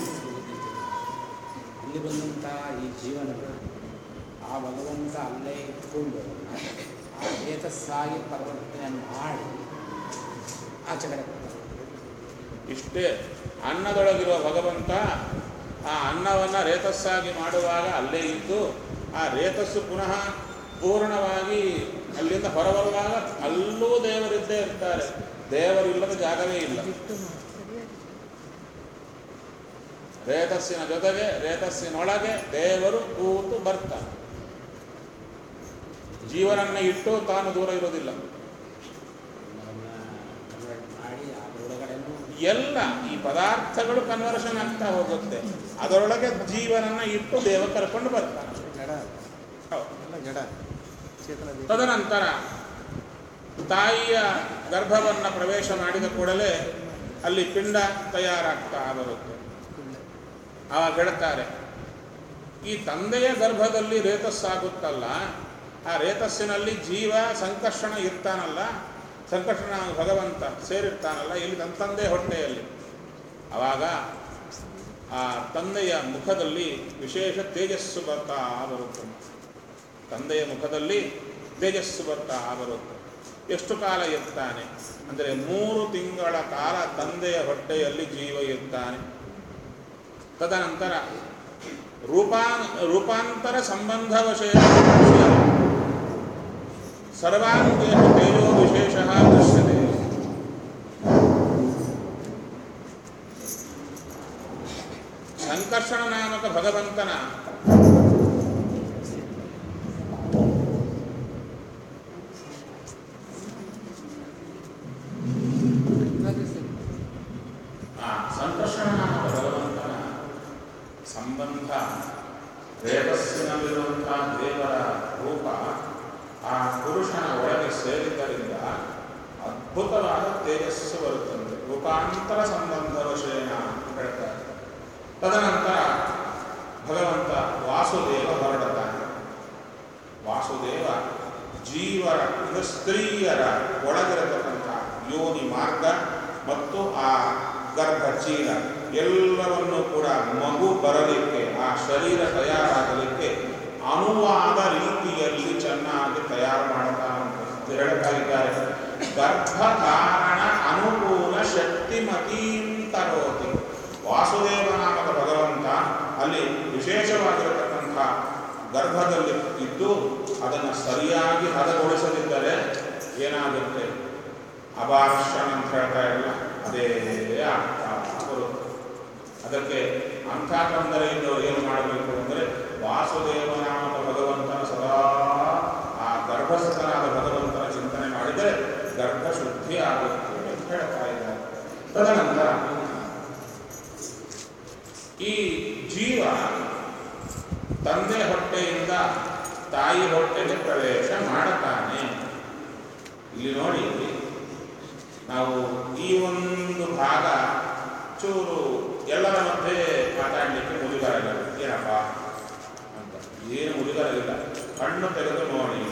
ಅಲ್ಲಿ ಬಂದಂಥ ಈ ಜೀವನಗಳು ಆ ಭಗವಂತ ಅಲ್ಲೇ ಇಟ್ಕೊಂಡು ಆ ರೇತಸ್ಸಾಗಿ ಪರಿವರ್ತನೆ ಮಾಡಿ ಆಚೆ ಕಡೆ ಕೊಡ್ತಾರೆ ಇಷ್ಟೇ ಅನ್ನದೊಳಗಿರುವ ಭಗವಂತ ಆ ಅನ್ನವನ್ನು ರೇತಸ್ಸಾಗಿ ಮಾಡುವಾಗ ಅಲ್ಲೇ ಇದ್ದು ಆ ರೇತಸ್ಸು ಪುನಃ ಪೂರ್ಣವಾಗಿ ಅಲ್ಲಿಂದ ಹೊರಬರುವಾಗ ಅಲ್ಲೂ ದೇವರಿದ್ದೇ ಇರ್ತಾರೆ ದೇವರಿಲ್ಲದ ಜಾಗವೇ ಇಲ್ಲ ರೇತಸ್ಸಿನ ಜೊತೆಗೆ ರೇತಸ್ಸಿನೊಳಗೆ ದೇವರು ಕೂತು ಬರ್ತಾನೆ ಜೀವನನ್ನ ಇಟ್ಟು ತಾನು ದೂರ ಇರೋದಿಲ್ಲ ಅದನ್ನು ಕನ್ವರ್ಟ್ ಮಾಡಿ ಅದರೊಳಗಡೆನೂ ಎಲ್ಲ ಈ ಪದಾರ್ಥಗಳು ಕನ್ವರ್ಷನ್ ಆಗ್ತಾ ಹೋಗುತ್ತೆ ಅದರೊಳಗೆ ಜೀವನನ್ನ ಇಟ್ಟು ದೇವ ಕರ್ಕೊಂಡು ಬರ್ತಾನೆ ಜಡ ಹೌದು. ಎಲ್ಲ ಜಡ ಚೇತನ ದೇಹ. ತದನಂತರ ತಾಯಿಯ ಗರ್ಭವನ್ನ ಪ್ರವೇಶ ಮಾಡಿದ ಕೂಡಲೇ ಅಲ್ಲಿ ಪಿಂಡ ತಯಾರಾಗ್ತಾ ಬರುತ್ತೆ ಆವಾಗ ಹೇಳ್ತಾರೆ ಈ ತಂದೆಯ ಗರ್ಭದಲ್ಲಿ ರೇತಸ್ಸಾಗುತ್ತಲ್ಲ ಆ ರೇತಸ್ಸಿನಲ್ಲಿ ಜೀವ ಸಂಕರ್ಷಣ ಇರ್ತಾನಲ್ಲ ಸಂಕರ್ಷಣ ಭಗವಂತ ಸೇರಿರ್ತಾನಲ್ಲ ಇಲ್ಲಿ ತನ್ನ ತಂದೆ ಹೊಟ್ಟೆಯಲ್ಲಿ ಆವಾಗ ಆ ತಂದೆಯ ಮುಖದಲ್ಲಿ ವಿಶೇಷ ತೇಜಸ್ಸು ಬರ್ತಾ ಬರುತ್ತೆ ತಂದೆಯ ಮುಖದಲ್ಲಿ ತೇಜಸ್ಸು ಬರ್ತಾ ಬರುತ್ತೆ ಎಷ್ಟು ಕಾಲ ಇರ್ತಾನೆ ಅಂದರೆ ಮೂರು ತಿಂಗಳ ಕಾಲ ತಂದೆಯ ಹೊಟ್ಟೆಯಲ್ಲಿ ಜೀವ ಇರ್ತಾನೆ ತದನಂತರ ರೂಪಾನ್ ರೂಪಾಂತರ ಸಂಬಂಧವಶೇಷ ಸರ್ವಾಂಗೇಷು ತೇಜೋ ವಿಶೇಷ ದೃಶ್ಯತೆ ಸಂಕರ್ಷಣ ನಾಮಕ ಭಗವಂತನ ಆ ಸಂಕರ್ಷಣ ನಾಮಕ ಭಗವಂತನ ಸಂಬಂಧ ರೇತಸ್ಸಿನಲ್ಲಿರುವಂತಹ ದೇವರ ರೂಪ ಆ ಪುರುಷನ ಒಳಗೆ ಸೇರಿದ್ದರಿಂದ ಅದ್ಭುತವಾದ ತೇಜಸ್ಸು ಬರುತ್ತದೆ ರೂಪಾಂತರ ಸಂಬಂಧವಶೇನ ಅಂತ ಹೇಳ್ತಾರೆ ತದನಂತರ ಭಗವಂತ ವಾಸುದೇವ ಹೊರಡುತ್ತಾನೆ ವಾಸುದೇವ ಜೀವರ ಇದು ಸ್ತ್ರೀಯರ ಒಳಗಿರತಕ್ಕಂಥ ಯೋನಿ ಮಾರ್ಗ ಮತ್ತು ಆ ಗರ್ಭ ಚೀಲ ಎಲ್ಲವನ್ನು ಕೂಡ ಮಗು ಬರಲಿಕ್ಕೆ ಆ ಶರೀರ ತಯಾರಾಗಲಿಕ್ಕೆ ಅನುವಾದ ರೀತಿಯಲ್ಲಿ ಚೆನ್ನಾಗಿ ತಯಾರು ಮಾಡುತ್ತಾನಂತೆ ಅಂತ ಹೇಳ್ತಾ ಇದ್ದಾರೆ ಗರ್ಭಧಾರಣ ಅನುಕೂಲ ಶಕ್ತಿಮತೀಂ ಕರೋತಿ ವಾಸುದೇವ ನಾಮಕ ಭಗವಂತ ಅಲ್ಲಿ ವಿಶೇಷವಾಗಿರತಕ್ಕಂಥ ಗರ್ಭದಲ್ಲಿ ಇದ್ದು ಅದನ್ನು ಸರಿಯಾಗಿ ಹದಗೊಳಿಸದಿದ್ದರೆ ಏನಾಗುತ್ತೆ ಅಭಾಷಣ ಅಂತ ಹೇಳ್ತಾ ಇಲ್ಲ ಅದೇ ಆಗ್ತಾ ಬರುತ್ತೆ ಅದಕ್ಕೆ ಅಂಥ ತೊಂದರೆಯಿಂದ ಏನು ಮಾಡಬೇಕು ಅಂದರೆ ವಾಸುದೇವ ನಾಮಕ ಭಗವಂತನ ಸದಾ ಆ ಗರ್ಭಸ್ಥನಾದ ಭಗವಂತನ ಚಿಂತನೆ ಮಾಡಿದರೆ ಗರ್ಭ ಶುದ್ಧಿ ಆಗುತ್ತೆ ಅಂತ ಹೇಳ್ತಾ ಇದ್ದಾರೆ ತದನಂತರ ಈ ಜೀವ ತಂದೆ ಹೊಟ್ಟೆಯಿಂದ ತಾಯಿ ಹೊಟ್ಟೆಗೆ ಪ್ರವೇಶ ಮಾಡುತ್ತಾನೆ ಇಲ್ಲಿ ನೋಡಿ ನಾವು ಈ ಒಂದು ಭಾಗ ಚೂರು ಎಲ್ಲರ ಮಧ್ಯೆ ಮಾತಾಡಲಿಕ್ಕೆ ಮುಜುಗರ ಇಲ್ಲ ಏನಪ್ಪ ಅಂತ ಏನು ಮುಜುಗರ ಇಲ್ಲ ಕಣ್ಣು ತೆಗೆದು ನೋಡಿ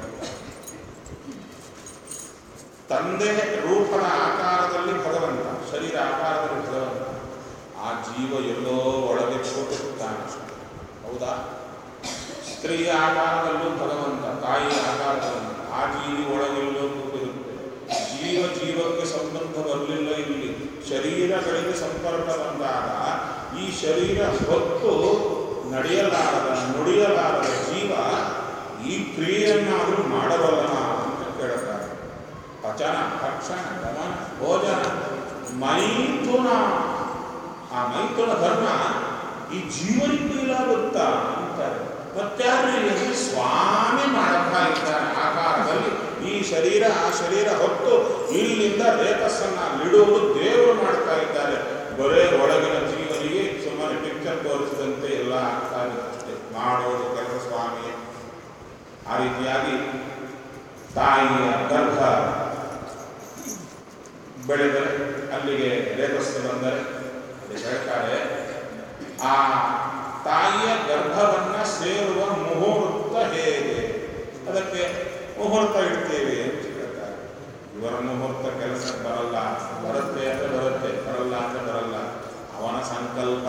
ತಂದೆ ರೂಪದ ಆಕಾರದಲ್ಲಿ ಭಗವಂತ ಶರೀರ ಆಕಾರದಲ್ಲಿ ಭಗವಂತ ಆ ಜೀವ ಎಲ್ಲೋ ಒಳಗೆ ಕೂತಿರುತ್ತಾನೆ ಹೌದಾ ಸ್ತ್ರೀಯ ಆಕಾರದಲ್ಲೂ ಭಗವಂತ ತಾಯಿಯ ಆಕಾರದಲ್ಲಿ ಆ ಜೀವಿ ಒಳಗೆಲ್ಲೋ ಕೂತಿರುತ್ತೆ ಜೀವ ಜೀವಕ್ಕೆ ಸಂಬಂಧ ಬರಲಿಲ್ಲ ಇಲ್ಲಿ ಶರೀರಗಳಿಗೆ ಸಂಪರ್ಕ ಬಂದಾಗ ಈ ಶರೀರ ಹೊತ್ತು ನಡೆಯಲಾರದ ನುಡಿಯಲಾರದ ಜೀವ ಈ ಕ್ರಿಯೆಯನ್ನಾದರೂ ಮಾಡಬಲ್ಲನ ಅಂತ ಕೇಳುತ್ತಾರೆ ಪಚನ ಭಕ್ಷಣ ಗಮನ ಭೋಜನ ಮೈಥುನ ಆ ಮೈಥುನ ಧರ್ಮ ಈ ಜೀವನಿಗೂ ಇಲ್ಲ ಗೊತ್ತಾ ಅಂತಾರೆ ಮತ್ತಾರು ಸ್ವಾಮಿ ಮಾಡುತ್ತಾ ಇದ್ದಾನೆ ಆಕಾರದಲ್ಲಿ ಈ ಶರೀರ ಆ ಶರೀರ ಹೊತ್ತು ಇಲ್ಲಿಂದ ರೇತಸ್ಸನ್ನ ಇಡುವುದು ದೇವರು ಮಾಡ್ತಾ ಇದ್ದಾರೆ ಬರೇ ಒಳಗಿನ ಜೀವನಿಗೆ ಸುಮ್ಮನೆ ಪಿಕ್ಚರ್ ತೋರಿಸಿದಂತೆ ಎಲ್ಲ ಆಗ್ತಾ ಇದೆ ಅಷ್ಟೇ ಮಾಡೋದು ಕೆಲಸ ಸ್ವಾಮಿಯೇ ಆ ರೀತಿಯಾಗಿ ತಾಯಿಯ ಗರ್ಭ ಬೆಳೆದರೆ ಅಲ್ಲಿಗೆ ರೇತಸ್ಸು ಬಂದರೆ ಅಲ್ಲಿ ಹೇಳ್ತಾರೆ ಆ ತಾಯಿಯ ಗರ್ಭವನ್ನ ಸೇರುವ ಮುಹೂರ್ತ ಹೇಗೆ ಅದಕ್ಕೆ ಮುಹೂರ್ತ ಇಡ್ತೇವೆ ಅಂತ ಹೇಳ್ತಾರೆ ಇವರ ಮುಹೂರ್ತ ಕೆಲಸ ಬರಲ್ಲ ಬರುತ್ತೆ ಅಂದ್ರೆ ಬರುತ್ತೆ ಬರಲ್ಲ ಅಂದ್ರೆ ಬರಲ್ಲ ಅವನ ಸಂಕಲ್ಪ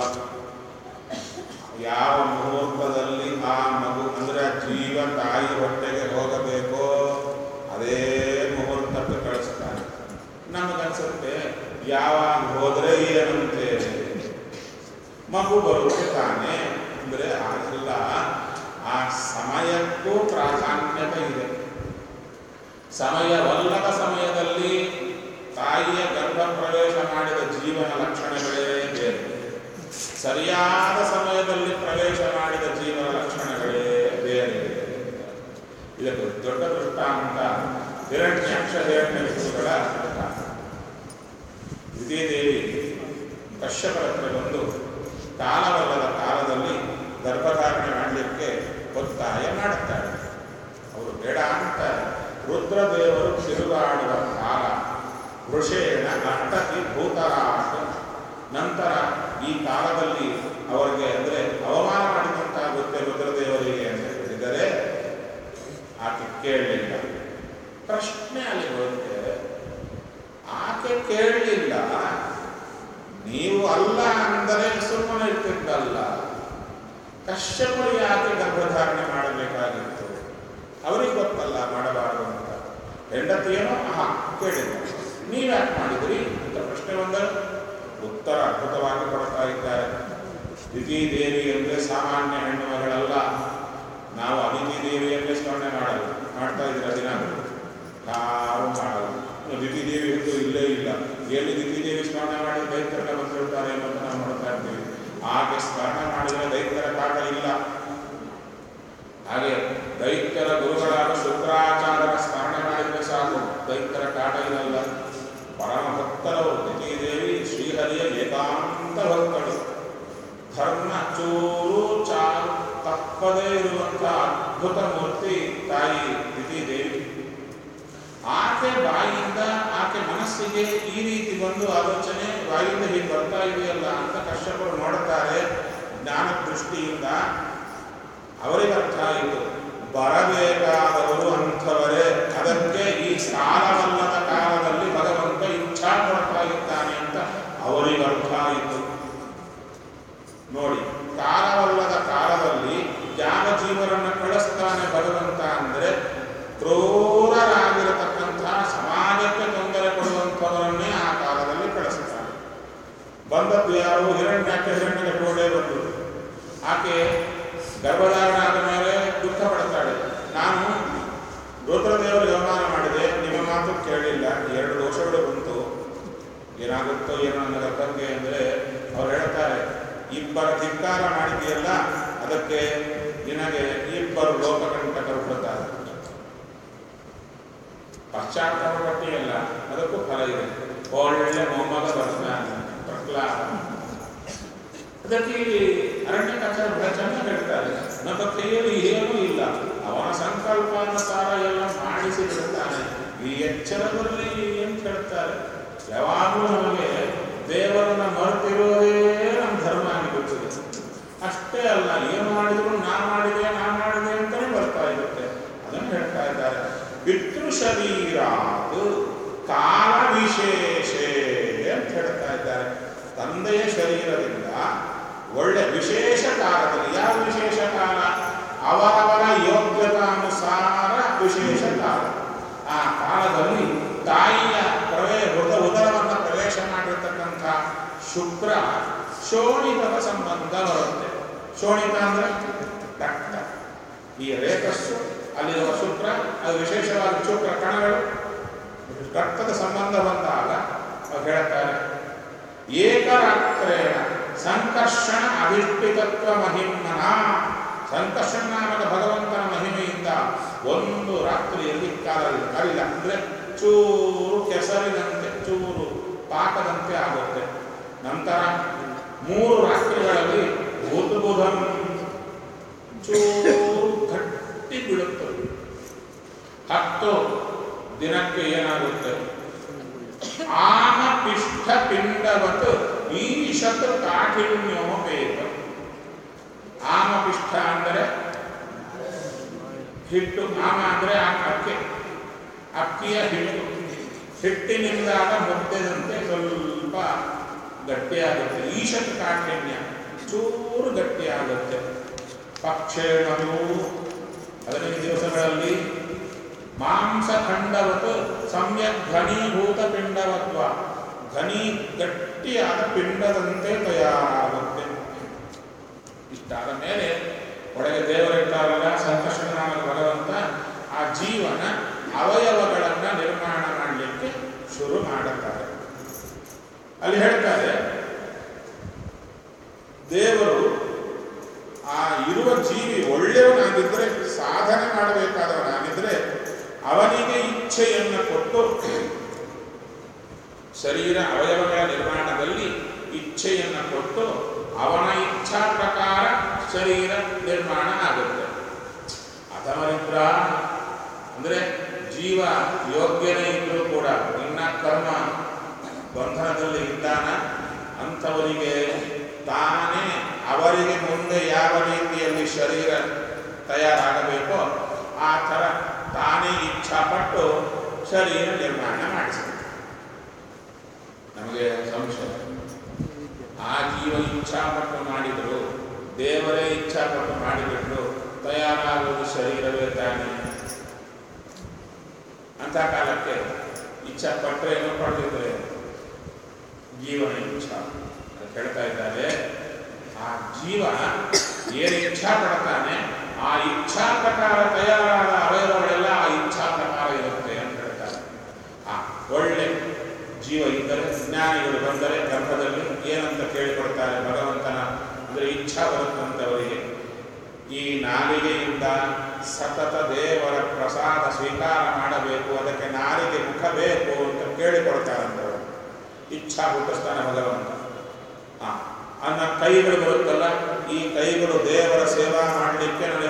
ಯಾವ ಮುಹೂರ್ತದಲ್ಲಿ ಆ ಮಗು ಅಂದ್ರೆ ಆ ಜೀವ ತಾಯಿ ಹೊಟ್ಟೆಗೆ ಹೋಗಬೇಕೋ ಅದೇ ಮುಹೂರ್ತಕ್ಕೆ ಕಳಿಸ್ತಾನೆ ನಮಗನ್ಸುತ್ತೆ ಯಾವಾಗ ಹೋದ್ರೆ ಏನಂತೆ ಮಗು ಬರುತ್ತೆ ತಾನೆ ಅಂದ್ರೆ ಆಗಿಲ್ಲ ಆ ಸಮಯಕ್ಕೂ ಪ್ರಾಧಾನ್ಯತೆ ಇದೆ ಸಮಯವಲ್ಲದ ಸಮಯದಲ್ಲಿ ತಾಯಿಯ ಗರ್ಭ ಪ್ರವೇಶ ಮಾಡಿದ ಜೀವನ ಲಕ್ಷಣಗಳೇ ಬೇರೆ ಸರಿಯಾದ ಸಮಯದಲ್ಲಿ ಪ್ರವೇಶ ಮಾಡಿದ ಜೀವನ ಲಕ್ಷಣಗಳೇ ಬೇರೆ ಇದಕ್ಕೆ ದೊಡ್ಡ ದೃಷ್ಟಾಂತ ಹಿರಣ್ಯಾಕ್ಷ ಹಿರಣ್ಯಗಳ ದೃಷ್ಟಾಂತ ವಿದ್ಯಾದೇವಿ ಕಶ್ಯಪರ ಹತ್ರ ಬಂದು ಕಾಲವಲ್ಲದ ಕಾಲದಲ್ಲಿ ಗರ್ಭಧಾರಣೆ ಮಾಡಲಿಕ್ಕೆ ಒತ್ತಾಯ ಮಾಡುತ್ತಾರೆ ಅವರು ಬೇಡ ಅಂತ ರುದ್ರದೇವರು ತಿರುಗಾಡುವ ಕಾಲ ವೃಷೇಣ ಅಟ್ಟಕಿ ಭೂತರಾಟ ನಂತರ ಈ ಕಾಲದಲ್ಲಿ ಅವರಿಗೆ ಅಂದರೆ ಅವಮಾನ ಮಾಡಿದಂತಾಗುತ್ತೆ ರುದ್ರದೇವರಿಗೆ ಅಂತ ಹೇಳಿದರೆ ಆಕೆ ಕೇಳಲಿಲ್ಲ ಪ್ರಶ್ನೆ ಅಲ್ಲಿ ಬರುತ್ತೆ ಆಕೆ ಕೇಳಲಿಲ್ಲ ನೀವು ಅಲ್ಲ ಅಂದರೆ ಸುಮ್ಮನೆ ಇರ್ತಿದ್ದಲ್ಲ ಕಶ್ಯಪರು ಯಾಕೆ ಗರ್ಭಧಾರಣೆ ಮಾಡಬೇಕಾಗಿತ್ತು ಅವರಿಗೆ ಗೊತ್ತಲ್ಲ ಮಾಡಬಾರದು ಅಂತ ಹೆಂಡತಿಯೇನೋ ಆಹಾ ಕೇಳಿದ ನೀವ್ಯಾಕೆ ಮಾಡಿದ್ರಿ ಅಂತ ಪ್ರಶ್ನೆ ಬಂದರೆ ಉತ್ತರ ಅದ್ಭುತವಾಗಿ ಕೊಡ್ತಾ ಇದ್ದಾರೆ ದಿತಿ ದೇವಿ ಅಂದರೆ ಸಾಮಾನ್ಯ ತಪ್ಪದೇ ಇರುವಂತಹ ಅದ್ಭುತ ಮೂರ್ತಿ ತಾಯಿ ದಿತಿ ದೇವಿ ಆಕೆ ಬಾಯಿಯಿಂದ ಆಕೆ ಮನಸ್ಸಿಗೆ ಈ ರೀತಿ ಬಂದು ಆಲೋಚನೆ ಬಾಯಿಯಿಂದ ಹೀಗೆ ಬರ್ತಾ ಇದೆಯಲ್ಲ ಅಂತ ಕಶ್ಯಪರು ನೋಡುತ್ತಾರೆ ಜ್ಞಾನ ದೃಷ್ಟಿಯಿಂದ ಅವರಿಗೆ ಅರ್ಥ ಆಯಿತು ಬರಬೇಕಾದವರು ಅಂಥವರೇ ಅದಕ್ಕೆ ಈ ಕಾಲವಲ್ಲದ ಕಾಲದಲ್ಲಿ ಭಗವಂತ ಇಚ್ಛಾ ಕೊಡ್ತಾ ಇದ್ದಾನೆ ಅಂತ ಅವರಿಗೆ ಅರ್ಥ ಆಯಿತು ನೋಡಿ ಕಾಲವಲ್ಲದ ಕಾಲದಲ್ಲಿ ಯಾವ ಜೀವರನ್ನ ಕಳಿಸ್ತಾನೆ ಭಗವಂತ ಅಂದರೆ ಕ್ರೂರರಾಗಿರತಕ್ಕಂತಹ ಸಮಾಜಕ್ಕೆ ತೊಂದರೆ ಕೊಡುವಂಥವರನ್ನೇ ಆ ಕಾಲದಲ್ಲಿ ಕಳಿಸ್ತಾನೆ ಬಂದದ್ದು ಯಾರು ಹಿರಣ್ಯಾಕೆ ಹಿರಣ್ಯಗೆ ಟೋಳೆ ಬಂದು ಆಕೆ ಗರ್ಭಧಾರಣ ಆದ ಮೇಲೆ ದುಃಖ ಪಡ್ತಾಳೆ ನಾನು ರುದ್ರದೇವರಿಗೆ ಅವಮಾನ ಮಾಡಿದೆ ನಿಮ್ಮ ಮಾತು ಕೇಳಿಲ್ಲ ಎರಡು ದೋಷಗಳು ಬಂತು ಏನಾಗುತ್ತೋ ಏನೋ ನನ್ನ ಗರ್ಭಕ್ಕೆ ಅಂದರೆ ಅವ್ರು ಹೇಳ್ತಾರೆ ಇಬ್ಬರ ಧಿಕ್ಕಾರ ಮಾಡಿದೆಯಲ್ಲ ಅದಕ್ಕೆ ನಿನಗೆ ಇಬ್ಬರು ಲೋಕಕಂಟಕರು ಬರ್ತಾರೆ ಪಶ್ಚಾತ್ತಾಪ ಪಟ್ಟಿಯಲ್ಲ ಅದಕ್ಕೂ ಫಲ ಇದೆ ಒಳ್ಳೆ ಮೊಮ್ಮಗ ಬರ್ತಾನೆ ಪ್ರಹ್ಲಾದ ಅದಕ್ಕೆ ಇಲ್ಲಿ ಅರಣ್ಯಕಾಚಾರ ಬಹಳ ಚೆನ್ನಾಗಿ ಹೇಳ್ತಾರೆ ನಮ್ಮ ಕೈಯಲ್ಲಿ ಏನೂ ಇಲ್ಲ ಅವನ ಸಂಕಲ್ಪಾನುಸಾರ ಎಲ್ಲ ಮಾಡಿಸಿ ಬಿಡುತ್ತಾನೆ ಈ ಎಚ್ಚರದಲ್ಲಿ ಏನು ಹೇಳ್ತಾರೆ ಯಾವಾಗಲೂ ನಮಗೆ ದೇವರನ್ನ ಮರೆತಿರೋದೇ ನಮ್ಮ ಧರ್ಮ ಆಗಿಬಿಡ್ತದೆ ಅಷ್ಟೇ ಅಲ್ಲ ಏನು ಮಾಡಿದ್ರು ನಾ ಮಾಡಿದೆ ನಾ ಮಾಡಿದೆ ಅಂತಲೇ ಬರ್ತಾ ಇರುತ್ತೆ ಅದನ್ನು ಹೇಳ್ತಾ ಇದ್ದಾರೆ ಪಿತೃ ಶರೀರಾತ್ ಕಾಲ ವಿಶೇಷೇ ಅಂತ ಹೇಳ್ತಾ ಇದ್ದಾರೆ ತಂದೆಯ ಶರೀರದಿಂದ ಒಳ್ಳೆ ವಿಶೇಷ ಕಾಲದಲ್ಲಿ ಯಾವ ವಿಶೇಷ ಕಾಲ ಅವರವರ ಯೋಗ್ಯತಾನುಸಾರ ವಿಶೇಷ ಕಾಲ ಆ ಕಾಲದಲ್ಲಿ ತಾಯಿಯ ಪ್ರವೇ ಉದ ಉದರವನ್ನು ಪ್ರವೇಶ ಮಾಡಿರ್ತಕ್ಕಂಥ ಶುಕ್ರ ಶೋಣಿತದ ಸಂಬಂಧ ಬರುತ್ತೆ ಶೋಣಿತ ಅಂದ್ರೆ ರಕ್ತ ಈ ರೇತಸ್ಸು ಅಲ್ಲಿರುವ ಶುಕ್ರ ಅದು ವಿಶೇಷವಾದ ಶುಕ್ರ ಕಣಗಳು ರಕ್ತದ ಸಂಬಂಧ ಬಂದಾಗ ಅವ್ರು ಹೇಳ್ತಾರೆ ಏಕರಾತ್ರೇಣ ಸಂಕರ್ಷಣ ಅಧಿಷ್ಠಿತತ್ವ ಮಹಿಮನ ಸಂಕರ್ಷಣ ನಾಮಕ ಭಗವಂತನ ಮಹಿಮೆಯಿಂದ ಒಂದು ರಾತ್ರಿಯಲ್ಲಿ ಕಾಲಲ್ಲಿ ಕರಿಲ್ಲ ಅಂದ್ರೆ ಚೂರು ಕೆಸರಿನಂತೆ ಚೂರು ಪಾಕದಂತೆ ಆಗುತ್ತೆ ನಂತರ ಮೂರು ರಾತ್ರಿಗಳಲ್ಲಿ ಉದ್ಬುಧಂ ಚೂರು ಗಟ್ಟಿ ಬೀಳುತ್ತದೆ ಹತ್ತು ದಿನಕ್ಕೆ ಏನಾಗುತ್ತೆ ಆಮ ಪಿಷ್ಠ ಪಿಂಡವತ್ ಈಶತ್ ಕಾಠಿಣ್ಯೋಪೇತ ಆಮ ಪಿಷ್ಠ ಅಂದರೆ ಹಿಟ್ಟು ಆಮ ಅಂದರೆ ಆ ಅಕ್ಕಿ ಅಕ್ಕಿಯ ಹಿಟ್ಟು ಹಿಟ್ಟಿನಿಂದಾದ ಮುದ್ದೆದಂತೆ ಸ್ವಲ್ಪ ಗಟ್ಟಿಯಾಗುತ್ತೆ ಈಶತ್ ಕಾಠಿಣ್ಯ ಚೂರು ಗಟ್ಟಿಯಾಗುತ್ತೆ ಪಕ್ಷೇಣವು ಹದಿನೈದು ದಿವಸಗಳಲ್ಲಿ ಮಾಂಸಖಂಡವತ್ ಸಮ್ಯಕ್ ಘನೀಭೂತ ಪಿಂಡವತ್ವ ಘನಿ ಗಟ್ಟಿಯಾದ ಪಿಂಡದಂತೆ ತಯಾರಾಗುತ್ತೆ ಇಷ್ಟಾದ ಮೇಲೆ ಒಳಗೆ ದೇವರಿರ್ತಾರಲ್ಲ ಸಂಕರ್ಷಣನಾಮ ಭಗವಂತ ಆ ಜೀವನ ಅವಯವಗಳನ್ನು ನಿರ್ಮಾಣ ಮಾಡಲಿಕ್ಕೆ ಶುರು ಮಾಡುತ್ತಾರೆ ಅಲ್ಲಿ ಹೇಳ್ತಾರೆ ದೇವರು ಆ ಇರುವ ಜೀವಿ ಒಳ್ಳೆಯವನಾಗಿದ್ದರೆ ಸಾಧನೆ ಮಾಡಬೇಕಾದವನಾಗಿದ್ದರೆ ಅವನಿಗೆ ಇಚ್ಛೆಯನ್ನು ಕೊಟ್ಟು ಶರೀರ ಅವಯವಗಳ ನಿರ್ಮಾಣದಲ್ಲಿ ಇಚ್ಛೆಯನ್ನು ಕೊಟ್ಟು ಅವನ ಇಚ್ಛಾ ಪ್ರಕಾರ ಶರೀರ ನಿರ್ಮಾಣ ಆಗುತ್ತೆ ಅಥವರಿದ್ರ ಅಂದರೆ ಜೀವ ಯೋಗ್ಯನೇ ಇದ್ರೂ ಕೂಡ ಇನ್ನ ಕರ್ಮ ಬಂಧನದಲ್ಲಿ ಇದ್ದಾನ ಅಂಥವರಿಗೆ ತಾನೇ ಅವರಿಗೆ ಮುಂದೆ ಯಾವ ರೀತಿಯಲ್ಲಿ ಶರೀರ ತಯಾರಾಗಬೇಕೋ ಆ ಥರ ತಾನೇ ಇಚ್ಛಾಪಟ್ಟು ಶರೀರ ನಿರ್ಮಾಣ ಮಾಡಿಸ್ಬೇಕು ನಮಗೆ ಸಂಶಯ ಆ ಜೀವ ಇಚ್ಛಾಪಟ್ಟು ಮಾಡಿದರು ದೇವರೇ ಇಚ್ಛಾಪಟ್ಟು ಮಾಡಿಬಿಟ್ರು ತಯಾರಾಗುವುದು ಶರೀರವೇ ತಾನೇ ಅಂತ ಕಾಲಕ್ಕೆ ಇಚ್ಛಾ ಪಟ್ಟರೆ ಏನೋ ಪಡೆದಿದ್ರೆ ಜೀವನ ಇಚ್ಛಾ ಅಂತ ಹೇಳ್ತಾ ಇದ್ದಾರೆ ಆ ಜೀವ ಏನು ಇಚ್ಛಾ ಪಡ್ತಾನೆ ಆ ಇಚ್ಛಾ ಪ್ರಕಾರ ತಯಾರಾದ ಅವಯವಗಳೆಲ್ಲ ಆ ಇಚ್ಛಾ ಪ್ರಕಾರ ಇರುತ್ತೆ ಅಂತ ಹೇಳ್ತಾರೆ ಆ ಒಳ್ಳೆ ಜೀವ ಇದ್ದರೆ ಜ್ಞಾನಿಗಳು ಬಂದರೆ ಗರ್ಭದಲ್ಲಿ ಏನಂತ ಕೇಳಿಕೊಡ್ತಾರೆ ಭಗವಂತನ ಅಂದರೆ ಇಚ್ಛಾ ಬರುತ್ತಂತವರಿಗೆ ಈ ನಾಲಿಗೆಯಿಂದ ಸತತ ದೇವರ ಪ್ರಸಾದ ಸ್ವೀಕಾರ ಮಾಡಬೇಕು ಅದಕ್ಕೆ ನಾಲಿಗೆ ಮುಖ ಬೇಕು ಅಂತ ಕೇಳಿಕೊಡ್ತಾರಂತವರು ಇಚ್ಛಾ ಹುಟ್ಟಿಸ್ತಾನೆ ಭಗವಂತ ಆ, ಅನ್ನ ಕೈಗಳು ಬರುತ್ತಲ್ಲ ಈ ಕೈಗಳು ದೇವರ ಸೇವಾ ಮಾಡಲಿಕ್ಕೆ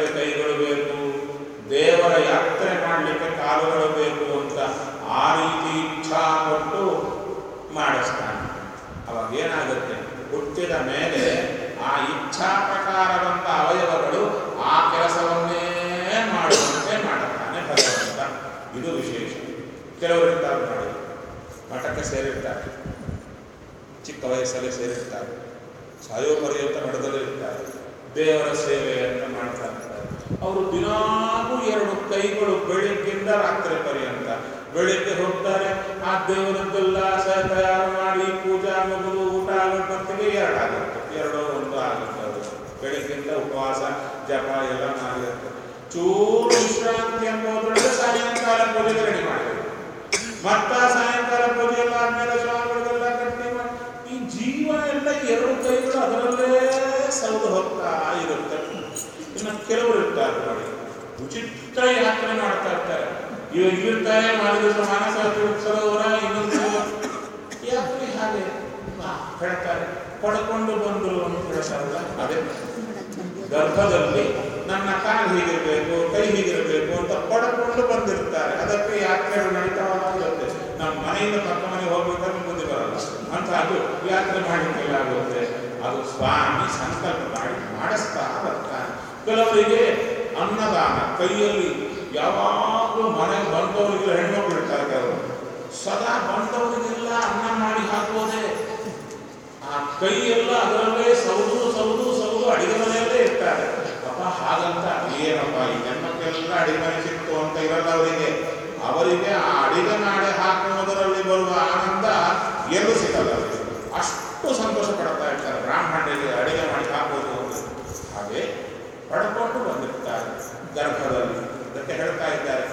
ಮೇಲೆ ಆ ಇಚ್ಛಾ ಪ್ರಕಾರವಂತ ಅವಯವಗಳು ಆ ಕೆಲಸವನ್ನೇ ಮಾಡುವಂತೆ ಮಾಡುತ್ತಾನೆ ಭಗವಂತ ಇದು ವಿಶೇಷ ಕೆಲವರು ಇರ್ತಾರೆ ನೋಡಿ ಮಠಕ್ಕೆ ಸೇರಿರ್ತಾರೆ ಚಿಕ್ಕ ವಯಸ್ಸಲ್ಲಿ ಸೇರಿರ್ತಾರೆ ಸಾಯೋ ಪರ್ಯಂತ ಮಠದಲ್ಲೇ ಇರ್ತಾರೆ ದೇವರ ಸೇವೆ ಅಂತ ಮಾಡ್ತಾ ಇರ್ತಾರೆ ಅವರು ದಿನಾಗೂ ಎರಡು ಕೈಗಳು ಬೆಳಿಗ್ಗಿಂದ ರಾತ್ರಿ ಪರ್ಯಂತ ಬೆಳಿಗ್ಗೆ ಹೋಗ್ತಾರೆ ಆ ದೇವರದ್ದೆಲ್ಲ ಸ ತಯಾರು ಮಾಡಿ ಪೂಜಾ ಮುಗಿದು ಊಟ ಆಗೋಷ್ಟೊತ್ತಿಗೆ ಎರಡಾಗುತ್ತೆ ಎರಡೋ ಒಂದು ಆಗುತ್ತೆ ಅದು ಬೆಳಿಗ್ಗಿಂದ ಉಪವಾಸ ಜಪ ಎಲ್ಲ ಮಾಡಿರುತ್ತೆ ಚೂರು ವಿಶ್ರಾಂತಿ ಎಂಬುದರಲ್ಲಿ ಸಾಯಂಕಾಲ ಪೂಜೆಗೆ ರೆಡಿ ಮಾಡಬೇಕು ಮತ್ತ ಸಾಯಂಕಾಲ ಪೂಜೆ ಎಲ್ಲ ಆದ್ಮೇಲೆ ಸ್ವಾಮಿಗಳಿಗೆಲ್ಲ ಗಟ್ಟಿ ಮಾಡಿ ಈ ಜೀವ ಎಲ್ಲ ಎರಡು ಕೈಗಳು ಅದರಲ್ಲೇ ಸೌದು ಹೋಗ್ತಾ ಇರುತ್ತೆ ಇನ್ನು ಕೆಲವರು ಇರ್ತಾರೆ ನೋಡಿ ವಿಚಿತ್ರ ಯಾತ್ರೆ ಮಾಡ್ತಾ ಇರ್ತಾರೆ ಇವಾಗ ಇರ್ತಾರೆ ಮಾಡಿದ ಮಾನಸ ಸರೋವರ ಇನ್ನೊಂದು ಯಾತ್ರೆ ಹಾಗೆ ಹಾ, ಹೇಳ್ತಾರೆ ಪಡ್ಕೊಂಡು ಬಂದರು ಅಂತ ಹೇಳ್ತಾರಲ್ಲ ಅದೇ ಗರ್ಭದಲ್ಲಿ ನನ್ನ ಕಾಲು ಹೀಗಿರಬೇಕು ಕೈ ಹೀಗಿರಬೇಕು ಅಂತ ಪಡ್ಕೊಂಡು ಬಂದಿರ್ತಾರೆ ಅದಕ್ಕೆ ಯಾತ್ರೆಗಳು ನಡೀತಾ ಇರುತ್ತೆ ನಮ್ಮ ಮನೆಯಿಂದ ಪಕ್ಕ ಮನೆಗೆ ಹೋಗ್ಬೇಕಾದ್ರೆ ಬುದ್ಧಿ ಬರಲ್ಲ ಅಂತ ಅದು ಯಾತ್ರೆ ಮಾಡಲಿಕ್ಕೆಲ್ಲ ಆಗುತ್ತೆ ಅದು ಸ್ವಾಮಿ ಸಂಕಲ್ಪ ಮಾಡಿ ಮಾಡಿಸ್ತಾ ಬರ್ತಾನೆ ಕೆಲವರಿಗೆ ಅನ್ನದಾನ ಕೈಯಲ್ಲಿ ಯಾವಾಗಲೂ ಮನೆಗೆ ಬಂದವರಿಗೆಲ್ಲ ಹೆಣ್ಮಕ್ಳು ಇರ್ತಾರೆ ಕೆಲವರು ಸದಾ ಬಂದವರಿಗೆಲ್ಲ ಅನ್ನ ಮಾಡಿ ಹಾಕೋದೇ ಆ ಕೈಯೆಲ್ಲ ಅದರಲ್ಲೇ ಸೌದು ಸೌದು ಸೌದು ಅಡಿಗೆ ಮನೆಯಲ್ಲೇ ಇರ್ತಾರೆ ಅಪ್ಪ ಹಾಗಂತ ಏನಪ್ಪ ಈ ಜನ್ಮಕ್ಕೆಲ್ಲ ಅಡಿಗೆ ಮನೆ ಸಿಕ್ತು ಅಂತ ಇರಲ್ಲ ಅವರಿಗೆ ಅವರಿಗೆ ಆ ಅಡಿಗೆ ನಾಡೆ ಹಾಕುವುದರಲ್ಲಿ ಬರುವ ಆನಂದ ಎಲ್ಲೂ ಸಿಗಲ್ಲ ಅವರಿಗೆ ಅಷ್ಟು ಸಂತೋಷ ಪಡ್ತಾ ಇರ್ತಾರೆ ಬ್ರಾಹ್ಮಣರಿಗೆ ಅಡಿಗೆ ಮಾಡಿ ಹಾಕೋದು ಅಂತ ಹಾಗೆ ಪಡ್ಕೊಂಡು ಬಂದಿರ್ತಾರೆ ಗರ್ಭದಲ್ಲಿ ಅದಕ್ಕೆ ಹೇಳ್ತಾ ಇದ್ದಾರೆ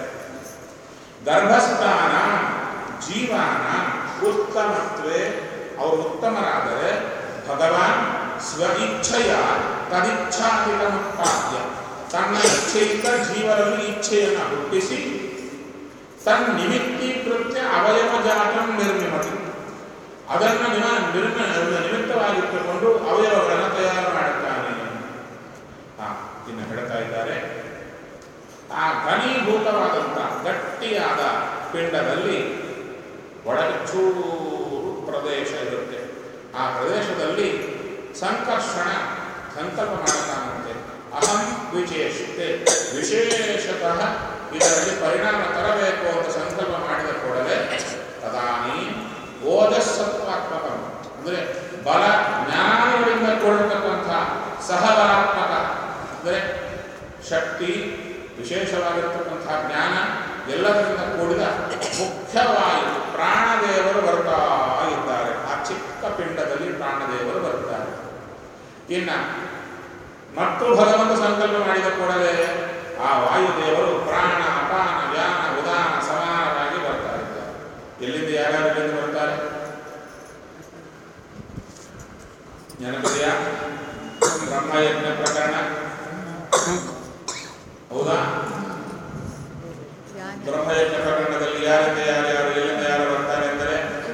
ಗರ್ಭಸ್ಥಾನ ಜೀವಾನ ಉತ್ತಮತ್ವೇ ಅವರು ಉತ್ತಮರಾದರೆ ಭಗವಾನ್ ಸ್ವ ಇಚ್ಛೆಯ ತದಿಚ್ಛಾಧಿಕಮುತ್ಪಾದ್ಯ ತನ್ನ ಇಚ್ಛೆಯಿಂದ ಜೀವರಲ್ಲಿ ಇಚ್ಛೆಯನ್ನು ಹುಟ್ಟಿಸಿ ತನ್ನ ನಿಮಿತ್ತೀಕೃತ್ಯ ಅವಯವ ಜಾತಂ ನಿರ್ಮಿಮತಿ ಅದನ್ನು ನಿಮ ನಿರ್ಮ ನಿಮಿತ್ತವಾಗಿಟ್ಟುಕೊಂಡು ಅವಯವಗಳನ್ನು ತಯಾರು ಮಾಡುತ್ತಾನೆ ಹಾ ಇನ್ನು ಹೇಳ್ತಾ ಇದ್ದಾರೆ ಆ ಘನೀಭೂತವಾದಂಥ ಗಟ್ಟಿಯಾದ ಪಿಂಡದಲ್ಲಿ ಒಳಗೆ ಚೂರು ಪ್ರದೇಶ ಇರುತ್ತೆ ಆ ಪ್ರದೇಶದಲ್ಲಿ ಸಂಕರ್ಷಣ ಸಂಕಲ್ಪ ಮಾಡುತ್ತಾನಂತೆ ಅಹಂ ವಿಚೇಷತೆ ವಿಶೇಷತಃ ಇದರಲ್ಲಿ ಪರಿಣಾಮ ತರಬೇಕು ಅಂತ ಸಂಕಲ್ಪ ಮಾಡಿದ ಕೂಡಲೇ ತದಾನಿ ಓಜಸ್ಸತ್ವಾತ್ಮಕ ಅಂದರೆ ಬಲ ಜ್ಞಾನಗಳಿಂದ ಕೂಡಿರತಕ್ಕಂಥ ಸಹಬಲಾತ್ಮಕ ಅಂದರೆ ಶಕ್ತಿ ವಿಶೇಷವಾಗಿರ್ತಕ್ಕಂಥ ಜ್ಞಾನ ಎಲ್ಲದರಿಂದ ಕೂಡಿದ ಮುಖ್ಯವಾಯು ಪ್ರಾಣದೇವರು ಬರ್ತಾ ಇದ್ದಾರೆ ಆ ಚಿಕ್ಕ ಪಿಂಡದಲ್ಲಿ ಪ್ರಾಣದೇವರು ಬರ್ತಾರೆ ಇನ್ನ ಮತ್ತು ಭಗವಂತ ಸಂಕಲ್ಪ ಮಾಡಿದ ಕೂಡಲೇ ಆ ವಾಯುದೇವರು ಪ್ರಾಣ ಅಪಾನ ವ್ಯಾನ ಉದಾನ ಸಮಾನವಾಗಿ ಬರ್ತಾ ಇದ್ದಾರೆ ಎಲ್ಲಿಂದ ಯಾರ್ಯಾರು ಎಲ್ಲಿಂದ ಬರ್ತಾರೆ ನೆನಪಿದೆಯಾ ಬ್ರಹ್ಮಯಜ್ಞ ಪ್ರಕರಣ ಹೌದಾ ಬ್ರಹ್ಮಯಜ್ಞ ಪ್ರಕರಣದಲ್ಲಿ ಯಾರಿಂದ ಯಾರ್ಯಾರು ಎಲ್ಲಿಂದ ಯಾರು ಬರ್ತಾರೆ ಅಂದರೆ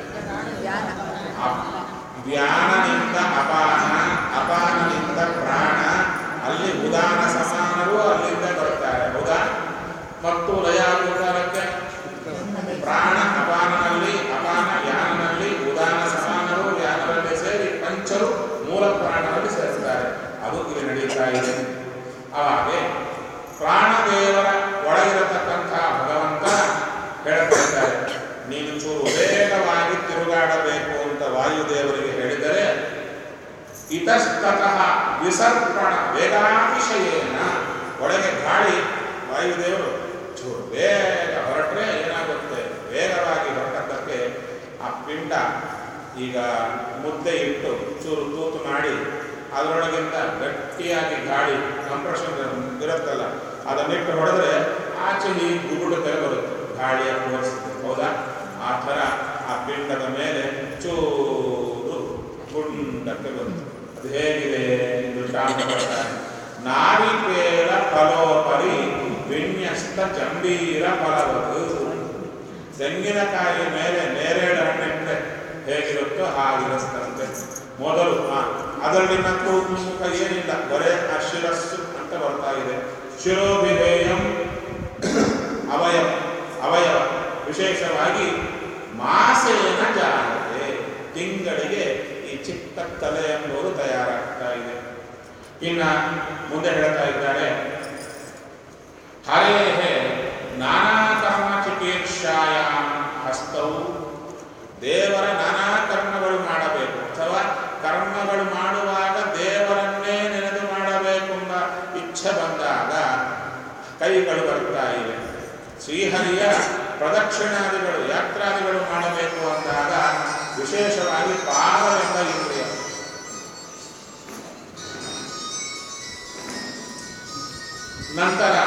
ಅಪ್- ವ್ಯಾನನಿಂದ ಅಪಾನ ಅಪಾನನಿಂದ ಪ್ರಾಣ ಅಲ್ಲಿ ಉದಾನ ಸಮಾನರು ಅಲ್ಲಿಂದ ಬರ್ತಾರೆ ಹೌದಾ ಮತ್ತು ಲಯ ಕಾಲಕ್ಕೆ ಪ್ರಾಣ ಅಪಾನನಲ್ಲಿ ಅಪಾನ ವ್ಯಾನನಲ್ಲಿ ಉದಾನ ಸಮಾನರು ವ್ಯಾನರಲ್ಲಿ ಸೇರಿ ಪಂಚರು ಮೂಲ ಪ್ರಾಣರಲ್ಲಿ ಸೇರ್ತಾರೆ ಅದು ಇಲ್ಲಿ ನಡೀತಾ ಇದೆ ಅವಾಗೆ ಪ್ರಾಣದೇವರ ಒಳಗಿರತಕ್ಕಂಥ ಭಗವಂತ ಹೇಳ್ತಾ ಇದ್ದಾರೆ ನೀನು ಚೂರು ವೇಗವಾಗಿ ತಿರುಗಾಡಬೇಕು ಅಂತ ವಾಯುದೇವರಿಗೆ ಹೇಳಿದರೆ ಇತಸ್ತತಃ ವಿಸರ್ಪಣ ವೇಗಾತಿಶಯೇನ ಒಳಗೆ ಗಾಳಿ ವಾಯುದೇವರು ಚೂರು ಬೇಗ ಹೊರಟ್ರೆ ಏನಾಗುತ್ತೆ ವೇಗವಾಗಿ ಹೊರಟದ್ದಕ್ಕೆ ಆ ಪಿಂಡ ಈಗ ಮುದ್ದೆ ಇಟ್ಟು ಚೂರು ತೂತು ಮಾಡಿ ಅದರೊಳಗಿಂದ ಗಟ್ಟಿಯಾಗಿ ಗಾಳಿ ಕಂಪ್ರೆಷನ್ ಇರುತ್ತಲ್ಲ ಅದನ್ನಿಟ್ಟು ಹೊಡೆದ್ರೆ ಆಚೆ ಈ ಗುಗುಡುತ್ತೆ ಬರುತ್ತೆ ಗಾಳಿಯ ಪರಿಸ್ಥಿತಿ ಹೌದಾ ಆ ಥರ ಆ ಪಿಂಡದ ಮೇಲೆ ಚೂರು ಗುಂಡಕ್ಕೆ ಬರುತ್ತೆ ಅದು ಹೇಗಿದೆ ದೃಷ್ಟಾಂತ ಕೊಡ್ತಾರೆ ನಾರಿಕೇಲ ಫಲೋಪರಿ ವಿನ್ಯಸ್ತ ಜಂಬೀರ ಫಲವದು ತೆಂಗಿನಕಾಯಿ ಮೇಲೆ ನೇರೇಳು ಹಣ್ಣಿಟ್ಟರೆ ಹೇಗಿರುತ್ತೋ ಹಾಗಿರುತ್ತಂತೆ ಮೊದಲು ಆ, ಅದರಲ್ಲಿ ಮತ್ತು ಮುಖ ಏನಿಲ್ಲ ಬರೇ ಆ ಶಿರಸ್ಸು ಅಂತ ಬರ್ತಾ ಇದೆ ಶಿರೋಭಿಧೇಯಂ ಅವಯವ ಅವಯವ ವಿಶೇಷವಾಗಿ ಮಾಸೇನ ಜಾಯತೆ ತಿಂಗಳಿಗೆ ಈ ಚಿಕ್ಕ ತಲೆ ಎಂಬುದು ತಯಾರು ಇಚ್ಛೆ ಬಂದಾಗ ಕೈಗಳು ಬರ್ತಾ ಇವೆ ಶ್ರೀಹರಿಯ ಪ್ರದಕ್ಷಿಣಾದಿಗಳು ಯಾತ್ರಾದಿಗಳು ಮಾಡಬೇಕು ಅಂದಾಗ ವಿಶೇಷವಾಗಿ ಪಾದವೆಂಬ ಇಂದ್ರಿಯ ನಂತರ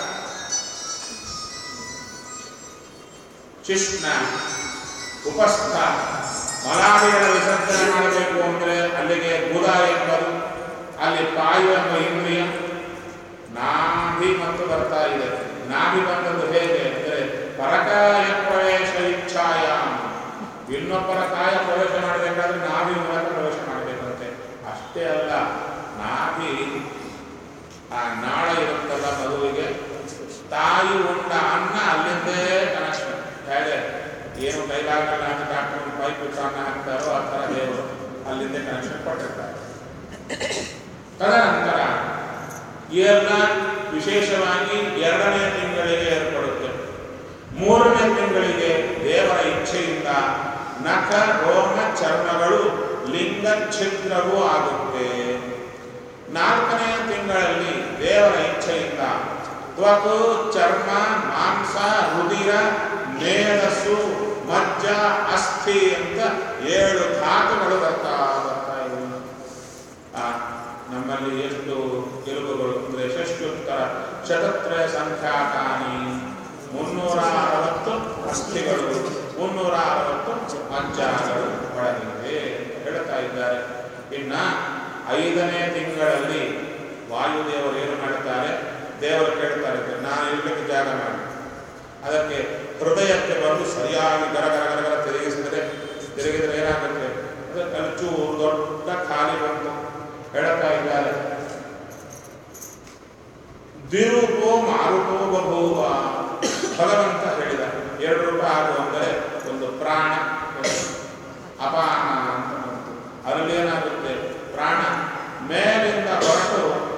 ಶಿಷ್ಣ ಉಪಸ್ಥ ಮಲಾದಿಗಳ ವಿಸರ್ಜನೆ ಮಾಡಬೇಕು ಅಂದರೆ ಅಲ್ಲಿಗೆ ಬುಧ ಎಂಬದು ಅಲ್ಲಿ ಪಾಯು ಎಂಬ ಇಂದ್ರಿಯ ನಾಭಿ ಮತ್ತು ಬರ್ತಾ ಇದೆ ನಾಭಿ ಬಂದದ್ದು ಹೇಗೆ ಅಂದರೆ ಪರಕಾಯ ಪ್ರವೇಶ ಇಚ್ಛಾಯ ಇನ್ನೊಬ್ಬರ ಕಾಯ ಪ್ರವೇಶ ಮಾಡಬೇಕಾದ್ರೆ ನಾಭಿ ಮೂಲಕ ಪ್ರವೇಶ ಮಾಡಬೇಕಂತೆ ಅಷ್ಟೇ ಅಲ್ಲ ನಾಭಿ ಆ ನಾಳ ಇರುತ್ತಲ್ಲ ಮಗುವಿಗೆ ತಾಯಿ ಉಂಡ ಅನ್ನ ಅಲ್ಲಿಂದೇ ಕನೆಕ್ಷನ್ ಹೇಗೆ ಏನು ಕೈಲಾಗಲ್ಲ ಅಂತ ಡಾಕ್ಟರ್ ಪೈಪ್ ಇಟ್ಟು ಅನ್ನ ಹಾಕ್ತಾರೋ ಆ ಥರ ದೇವರು ಅಲ್ಲಿಂದೇ ಕನೆಕ್ಷನ್ ಕೊಟ್ಟಿರ್ತಾರೆ ತದನಂತರ ಈ ಎಲ್ಲ ವಿಶೇಷವಾಗಿ ಎರಡನೇ ತಿಂಗಳಿಗೆ ಏರ್ಪಡುತ್ತೆ ಮೂರನೇ ತಿಂಗಳಿಗೆ ದೇವರ ಇಚ್ಛೆಯಿಂದ ನಖ ರೋಮ ಚರ್ಮಗಳು ಲಿಂಗ ಛಿದ್ರವೂ ಆಗುತ್ತೆ ನಾಲ್ಕನೇ ತಿಂಗಳಲ್ಲಿ ದೇವರ ಇಚ್ಛೆಯಿಂದ ತ್ವಕು ಚರ್ಮ ಮಾಂಸ ರುಧಿರ ಮೇಧಸ್ಸು ಮಜ್ಜ ಅಸ್ಥಿ ಅಂತ ಏಳು ಧಾತುಗಳು ಬರ್ತಾ ಬರ್ತಾ ಇವೆ ಆ, ನಮ್ಮಲ್ಲಿ ಎಷ್ಟು ಎಲುಬುಗಳು ಅಂದರೆ ಷಷ್ಟ್ಯುತ್ತರ ಶತತ್ರಯ ಸಂಖ್ಯಾಕಾನಿ ಮುನ್ನೂರ ಅರವತ್ತು ಅಸ್ಥಿಗಳು ಮುನ್ನೂರ ಅರವತ್ತು ಮಜ್ಜಾಗಳು ಒಳಗಿದೆ ಹೇಳ್ತಾ ಇದ್ದಾರೆ ಇನ್ನ ಐದನೇ ತಿಂಗಳಲ್ಲಿ ವಾಯುದೇವರು ಏನು ಮಾಡುತ್ತಾರೆ ದೇವರು ಕೇಳ್ತಾರೆ ನಾನು ಇರ್ಲಿಕ್ಕೆ ಜಾಗ ಮಾಡಿ ಅದಕ್ಕೆ ಹೃದಯಕ್ಕೆ ಬಂದು ಸರಿಯಾಗಿ ಗರ ಗರ ಗರ ಗರ ತಿರುಗಿಸಿದರೆ ತಿರುಗಿದರೆ ಏನಾಗುತ್ತೆ ಅದಕ್ಕೆ ಅಲ್ಲಿ ಚೂರು ದೊಡ್ಡ ಖಾಲಿ ಬಂತು ಹೇಳ್ತಾ ಇದ್ದಾರೆ ದಿರುಪೋ ಮಾರುತೋ ಬಭೂವ ಭಗವಂತ ಹೇಳಿದ ಎರಡು ರೂಪ ಆಗು ಅಂದರೆ ಒಂದು ಪ್ರಾಣ ಒಂದು ಅಪಾನ ಅಂತ ಬಂತು ಅದರಲ್ಲಿ ಏನಾಗುತ್ತೆ ಪ್ರಾಣ ಮೇಲಿಂದ ಹೊರಟು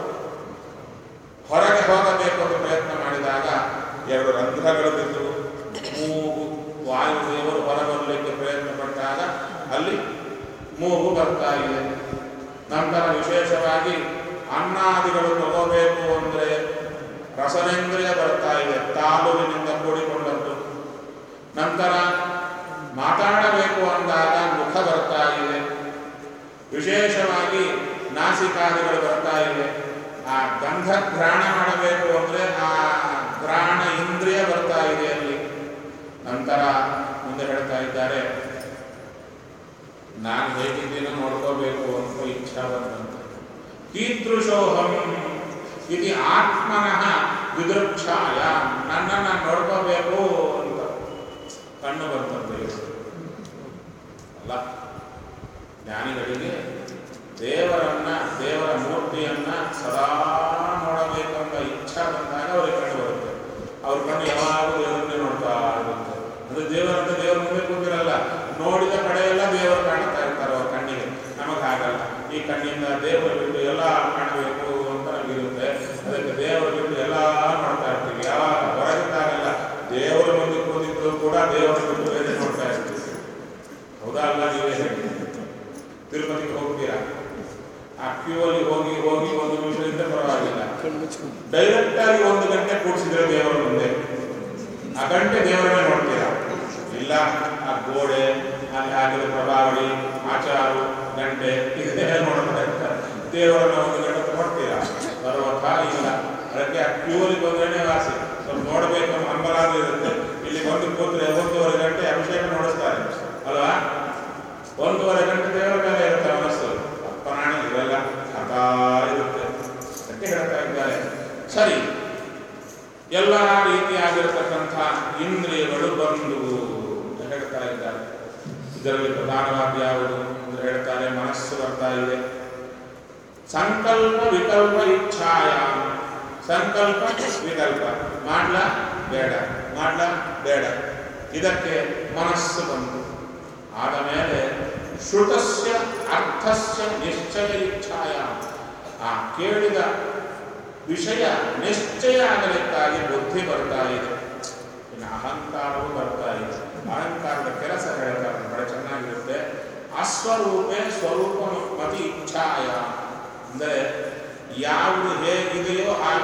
ಹೊರಗೆ ಹೋಗಬೇಕು ಅಂತ ಪ್ರಯತ್ನ ಮಾಡಿದಾಗ ಎರಡು ರಂಧ್ರಗಳು ಬಿದ್ದವು ಮೂಗು ವಾಯುದೇವರು ಹೊರಬರಲಿಕ್ಕೆ ಪ್ರಯತ್ನ ಪಟ್ಟಾಗ ಅಲ್ಲಿ ಮೂಗು ಬರ್ತಾ ಇದೆ ನಂತರ ವಿಶೇಷವಾಗಿ ಅನ್ನಾದಿಗಳು ತಗೋಬೇಕು ಅಂದರೆ ರಸನೇಂದ್ರಿಯ ಬರ್ತಾ ಇದೆ ತಾಲೂರಿನಿಂದ ಕೂಡಿಕೊಂಡದ್ದು ನಂತರ ಮಾತಾಡಬೇಕು ಅಂದಾಗ ಮುಖ ಬರ್ತಾ ಇದೆ ವಿಶೇಷವಾಗಿ ನಾಸಿಕಾದಿಗಳು ಬರ್ತಾ ಇವೆ ಆ ಗಂಧ ಘ್ರಾಣ ಮಾಡಬೇಕು ಅಂದರೆ ಆ ಘ್ರಾಣ ಇಂದ್ರಿಯ ಬರ್ತಾ ಇದೆ ಅಲ್ಲಿ ನಂತರ ಮುಂದೆ ಹೇಳ್ತಾ ಇದ್ದಾರೆ ನಾನು ಹೇಗಿದ್ದೀನೋ ನೋಡ್ಕೋಬೇಕು ಅಂತ ಇಚ್ಛಾ ಬಂದಂತೆ ಕೀದೃಶೋಹಂ ಇದು ಆತ್ಮನಃ ವಿದೃಕ್ಷಾಯ ನನ್ನನ್ನು ನೋಡ್ಕೋಬೇಕು ಅಂತ ಕಣ್ಣು ಬರ್ತಂತೆ ಅಲ್ಲ ಜ್ಞಾನಿಗಳಿಗೆ ದೇವರನ್ನ ದೇವರ ಮೂರ್ತಿಯನ್ನ ಸದಾ ನೋಡಬೇಕೆಂಬ ಇಚ್ಛಾ ಬಂದಾಗ ಅವ್ರಿಗೆ ಕಣ್ಣು ಬರುತ್ತೆ ಅವ್ರ ಕಣ್ಣು ಯಾವಾಗಲೂ ದೇವರನ್ನೇ ನೋಡ್ತಾ ಇರುತ್ತೆ ಅದು ದೇವರಂತ ದೇವರ ಮುಂದೆ ಕೂತಿರಲ್ಲ ನೋಡಿದ ಕಡೆ ಎಲ್ಲ ದೇವರು ಕಾಣ್ತಾ ಇರ್ತಾರೆ ಅವ್ರ ಕಣ್ಣಿಗೆ ನಮಗೆ ಹಾಗಲ್ಲ ಈ ಕಣ್ಣಿಂದ ದೇವರು ಬಿಟ್ಟು ಎಲ್ಲ ಕಾಣಬೇಕು ಅಂತ ನಮಗಿರುತ್ತೆ ಅದಕ್ಕೆ ದೇವರು ಬಿಟ್ಟು ಎಲ್ಲ ನೋಡ್ತಾ ಇರ್ತೀವಿ ಯಾವಾಗ ಹೊರಗಿದ್ದಾಗಲ್ಲ ದೇವರ ಮುಂದೆ ಕೂತಿದ್ರು ಕೂಡ ದೇವರ ಬಿಟ್ಟು ಬೇರೆ ನೋಡ್ತಾ ಇರ್ತೀವಿ ಹೌದಾ ಅಲ್ಲ ನೀವೇ ಹೇಳಿ ತಿರುಪತಿಗೆ ಹೋಗ್ತೀರಾ ಆ ಕ್ಯೂ ಅಲ್ಲಿ ಹೋಗಿ ಹೋಗಿ ಒಂದು ನಿಮಿಷದಿಂದ ಪರವಾಗಿಲ್ಲ ಕಣ್ಣು ಮುಚ್ಕೊಂಡು ಡೈರೆಕ್ಟ್ ಆಗಿ ಒಂದು ಗಂಟೆ ಕೂಡಿಸಿದ್ರೆ ದೇವರ ಮುಂದೆ ಆ ಗಂಟೆ ದೇವರನ್ನೇ ನೋಡ್ತೀರಾ ಇಲ್ಲ ಆ ಗೋಡೆ ಅಲ್ಲಿ ಆಗಿರೋ ಪ್ರಭಾವಳಿ ಆಚಾರು ಗಂಟೆ ಇದೇ ನೋಡ್ತಾ ಇರ್ತಾರೆ ದೇವರನ್ನ ಒಂದು ಗಂಟೆ ನೋಡ್ತೀರಾ ಬರುವ ಕಾಲ ಇಲ್ಲ ಅದಕ್ಕೆ ಆ ಕ್ಯೂ ಅಲ್ಲಿ ಬಂದ್ರೇನೆ ವಾಸಿ ಸ್ವಲ್ಪ ನೋಡಬೇಕು ಅನ್ನೋ ಹಂಬಲಾಗ ಇರುತ್ತೆ ಇಲ್ಲಿ ಬಂದು ಕೂತ್ರೆ ಒಂದೂವರೆ ಗಂಟೆ ಅಭಿಷೇಕ ನೋಡಿಸ್ತಾರೆ ಅಲ್ವಾ ಒಂದೂವರೆ ಗಂಟೆ ದೇವರ ಮೇಲೆ ಇರುತ್ತೆ ಮನಸ್ಸು ಅಪ್ಪನಾಣ ಇರಲ್ಲ ಹಠಾ ಇರುತ್ತೆ ಅದಕ್ಕೆ ಹೇಳ್ತಾ ಇದ್ದಾರೆ ಸರಿ ಎಲ್ಲ ರೀತಿಯಾಗಿರತಕ್ಕಂಥ ಇಂದ್ರಿಯಗಳು ಬಂದು ಅಂತ ಹೇಳ್ತಾ ಇದ್ದಾರೆ ಇದರಲ್ಲಿ ಪ್ರಧಾನವಾದ ಯಾವುದು ಅಂತ ಹೇಳ್ತಾರೆ ಮನಸ್ಸು ಬರ್ತಾ ಇದೆ ಸಂಕಲ್ಪ ವಿಕಲ್ಪ ಇಚ್ಛಾಯ ಸಂಕಲ್ಪ ವಿಕಲ್ಪ ಮಾಡ್ಲಾ ಬೇಡ ಮಾಡ್ಲಾ ಬೇಡ ಇದಕ್ಕೆ ಮನಸ್ಸು ಬಂತು ಆದ ಮೇಲೆ ಶ್ರುತಸ್ಯ ಅರ್ಥಸ್ಯ ನಿಶ್ಚಯ ಇಚ್ಛಾಯ ಆ ಕೇಳಿದ ವಿಷಯ ನಿಶ್ಚಯ ಆಗಲಿಕ್ಕಾಗಿ ಬುದ್ಧಿ ಬರ್ತಾ ಇದೆ ಇನ್ನು ಅಹಂಕಾರವೂ ಬರ್ತಾ ಇದೆ ಅಹಂಕಾರದ ಕೆಲಸ ಹೇಳ್ತಾರೆ ಬಹಳ ಚೆನ್ನಾಗಿರುತ್ತೆ ಅಸ್ವರೂಪೇ ಸ್ವರೂಪ ಮತಿ ಇಚ್ಛಾಯ ಅಂದರೆ ಯಾವುದು ಹೇಗಿದೆಯೋ ಆ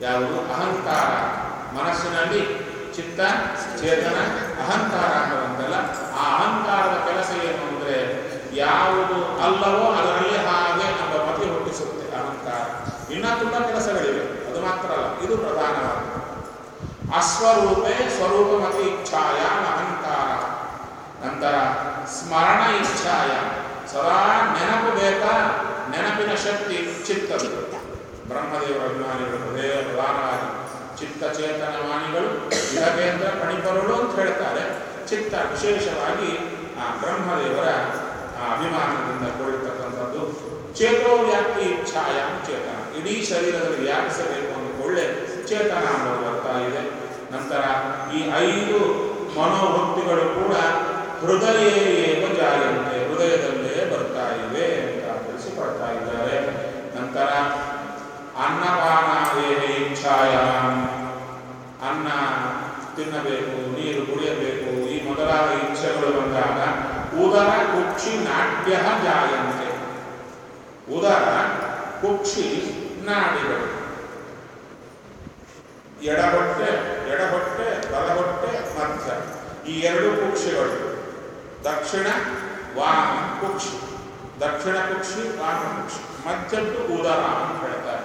ಯಾವುದು ಅಹಂಕಾರ ಮನಸ್ಸಿನಲ್ಲಿ ಚಿತ್ತ ಚೇತನ ಅಹಂಕಾರ ಅನ್ನುವಂತಲ್ಲ ಆ ಅಹಂಕಾರದ ಕೆಲಸ ಏನು ಅಂದರೆ ಯಾವುದು ಅಲ್ಲವೋ ಅದರಲ್ಲಿ ಹಾಗೆ ನಮ್ಮ ಮತಿ ಹುಟ್ಟಿಸುತ್ತೆ ಅಹಂಕಾರ ಇನ್ನ ತುಂಬ ಕೆಲಸಗಳಿವೆ ಅದು ಮಾತ್ರ ಅಲ್ಲ ಇದು ಪ್ರಧಾನವಾದ ಅಸ್ವರೂಪೇ ಸ್ವರೂಪಮತಿ ಇಚ್ಛಾಯ ಅಹಂಕಾರ ನಂತರ ಸ್ಮರಣ ಇಚ್ಛಾಯ ಸದಾ ನೆನಪು ಬೇಕಾ ನೆನಪಿನ ಶಕ್ತಿ ಚಿತ್ತದು ಬ್ರಹ್ಮದೇವರ ಅಭಿಮಾನಿಗಳು ಹೃದಯ ಪ್ರಧಾನವಾಗಿ ಚಿತ್ತ ಚೇತನವಾಣಿಗಳು ಇದಕೇಂದ್ರ ಪಣಿಪರುಳು ಅಂತ ಹೇಳ್ತಾರೆ ಚಿತ್ತ ವಿಶೇಷವಾಗಿ ಆ ಬ್ರಹ್ಮದೇವರ ಆ ಅಭಿಮಾನದಿಂದ ಕೂಡಿರ್ತಕ್ಕಂಥದ್ದು ಚೇತೋ ವ್ಯಾಪ್ತಿ ಛಾಯ ಚೇತನ ಇಡೀ ಶರೀರದಲ್ಲಿ ವ್ಯಾಪಿಸಬೇಕು ಅಂದುಕೊಳ್ಳೆ ಚೇತನ ಅನ್ನೋದು ಬರ್ತಾ ಇದೆ ನಂತರ ಈ ಐದು ಮನೋವೃತ್ತಿಗಳು ಕೂಡ ಹೃದಯ ಏವ ಜಾಯಂತೆ ಹೃದಯದಲ್ಲೇ ಬರ್ತಾ ಇವೆ ಅಂತ ತಿಳಿಸಿಕೊಡ್ತಾ ಇದ್ದಾರೆ ನಂತರ ಅನ್ನಪಾನಾದೇಹ ಇಚ್ಛಾಯ ಅನ್ನ ತಿನ್ನಬೇಕು ನೀರು ಕುಡಿಯಬೇಕು ಈ ಮೊದಲಾದ ಇಚ್ಛೆಗಳು ಬಂದಾಗ ಉದರ ಕುಕ್ಷಿ ನಾಟ್ಯ ಜಾಯಂತೆ ಉದರ ಕುಕ್ಷಿ ನಾಡಿಗಳು ಎಡಹೊಟ್ಟೆ ಎಡಹೊಟ್ಟೆ ಬಲಹೊಟ್ಟೆ ಮಧ್ಯ ಈ ಎರಡು ಕುಕ್ಷಿಗಳು ದಕ್ಷಿಣ ವಾಮ ಕುಕ್ಷಿ ದಕ್ಷಿಣ ಕುಕ್ಷಿ ವಾಮ ಕುಕ್ಷಿ ಮಧ್ಯದ್ದು ಉದರ ಅಂತ ಹೇಳ್ತಾರೆ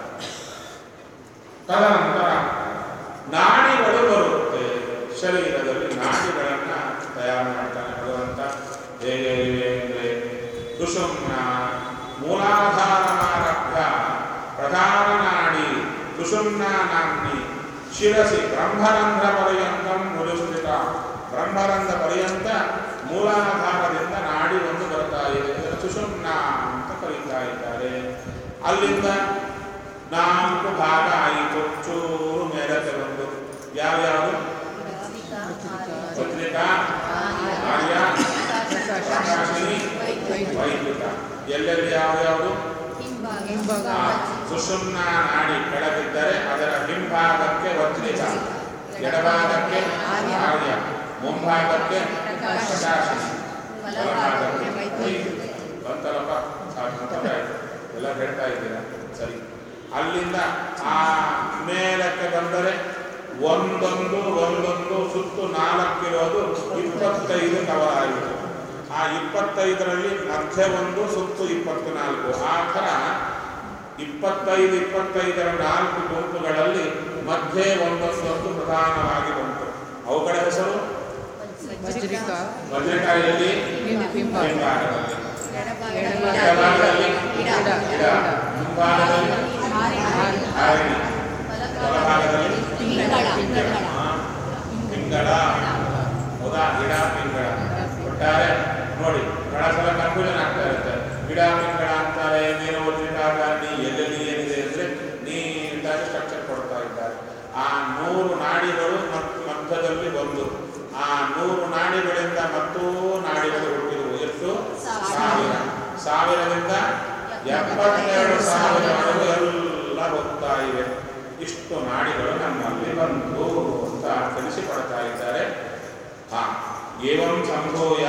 ತದನಂತರ ನಾಡಿಗಳು ಬರುತ್ತೆ ಶರೀರದಲ್ಲಿ ನಾಡಿಗಳನ್ನ ತಯಾರು ಮಾಡ್ತಾನೆ ಭಗವಂತ ಹೇಗೆ ಇವೆ ಅಂದರೆ ಸುಷುಮ್ನ ಮೂಲಾಧಾರಮಾರಭ್ಯ ಪ್ರಧಾನ ನಾಡಿ ಸುಷುಮ್ನ ನಾಮ್ನಿ ಶಿರಸಿ ಬ್ರಹ್ಮರಂಧ್ರ ಪರ್ಯಂತಂ ಮುಳುಸ್ಥಿತ ಬ್ರಹ್ಮರಂಧ್ರ ಪರ್ಯಂತ ಮೂಲಾಧಾರದಿಂದ ನಾಡಿ ಒಂದು ಬರ್ತಾ ಇದೆ ಇದನ್ನು ಸುಷುಮ್ನ ಅಂತ ಕರೀತಾ ಇದ್ದಾರೆ ಅಲ್ಲಿಂದ ನಾಲ್ಕು ಭಾಗ ಆಯಿತು ಚೂರು ಮೇಲಕ್ಕೆ ಬಂದು ಯಾವ್ಯಾವುದು ಪತ್ರಿಕಾ ಆರ್ಯ ಪ್ರಕಾಶಿನಿ ವೈದ್ಯುತ ಎಲ್ಲೆಲ್ಲಿ ಯಾವ್ಯಾವುದು ಆ, ಸುಷುಮ್ನ ನಾಡಿ ಕೆಳಗಿದ್ದರೆ ಅದರ ಹಿಂಭಾಗಕ್ಕೆ ವಜ್ರಿಕ ಎಡಭಾಗಕ್ಕೆ ಆರ್ಯ ಮುಂಭಾಗಕ್ಕೆ ಪ್ರಕಾಶಿನಿ ಬಲಭಾಗಕ್ಕೆ ವೈದ್ಯುತ ಬಂತಲ್ಲಪ್ಪ ಸಾಕು ಗೊತ್ತಾಯ್ತು. ಎಲ್ಲ ಹೇಳ್ತಾ ಇದ್ದೀರಾ ಸರಿ ಅಲ್ಲಿಂದ ಆ ಮೇಲಕ್ಕೆ ಬಂದರೆ ಒಂದೊಂದು ಒಂದೊಂದು ಸುತ್ತು ನಾಲ್ಕಿರೋದು ಇಪ್ಪತ್ತೈದು ಕವರ್ ಆಯಿತು ಆ ಇಪ್ಪತ್ತೈದರಲ್ಲಿ ಮಧ್ಯ ಒಂದು ಸುತ್ತು ಇಪ್ಪತ್ನಾಲ್ಕು ಆ ಥರ ಇಪ್ಪತ್ತೈದು ಇಪ್ಪತ್ತೈದರ ನಾಲ್ಕು ಗುಂಪುಗಳಲ್ಲಿ ಮಧ್ಯೆ ಒಂದೊಂದೊಂದು ಪ್ರಧಾನವಾಗಿ ಬಂತು ಅವುಗಳ ಹೆಸರು ವಜ್ರಿಕ ವಜ್ರಕಾಯಲ್ಲಿ ಹಿಂಭಾಗ. ಹಿಂಭಾಗದಲ್ಲಿ ಎಡಭಾಗ ಎಡಭಾಗದಲ್ಲಿ ಇಡ. ಇಡ ಮುಂಭಾಗದಲ್ಲಿ ಆರಣಿ ಬಲಭಾಗದಲ್ಲಿ ಆ, ತಿಂಗಳ ಹೌದಾ ಗಿಡ ತಿಂಗಳ ಒಟ್ಟಾರೆ ನೋಡಿ ಬಹಳ ಸಲ ಕನ್ಫ್ಯೂಷನ್ ಆಗ್ತಾ ಇರುತ್ತೆ ಗಿಡ ತಿಂಗಳ ಅಂತಾರೆ ನೀನು ಓದಿದಾಗ ನೀ ಎಲ್ಲೆಲ್ಲಿ ಏನಿದೆ ಅಂದ್ರೆ ನೀಟಾಗಿ ಸ್ಟ್ರಕ್ಚರ್ ಕೊಡ್ತಾ ಇದ್ದಾರೆ ಆ ನೂರು ನಾಡಿಗಳು ಮತ್ತು ಮಧ್ಯದಲ್ಲಿ ಒಂದು ಆ ನೂರು ನಾಡಿಗಳಿಂದ ಮತ್ತೂ ನಾಡಿಗಳು ಹುಟ್ಟಿದವು ಎಷ್ಟು ಸಾವಿರ ಸಾವಿರದಿಂದ ಎಪ್ಪತ್ತೆರಡು ಸಾವಿರವರೆಗೂ ಎಲ್ಲ ಹೋಗ್ತಾ ಇವೆ ಇಷ್ಟು ನಾಡಿಗಳು ನಮ್ಮಲ್ಲಿ ಬಂತು ಅಂತ ತಿಳಿಸಿಕೊಡ್ತಾ ಇದ್ದಾರೆ ಹಾ ಏವಂ ಸಂಭೂಯ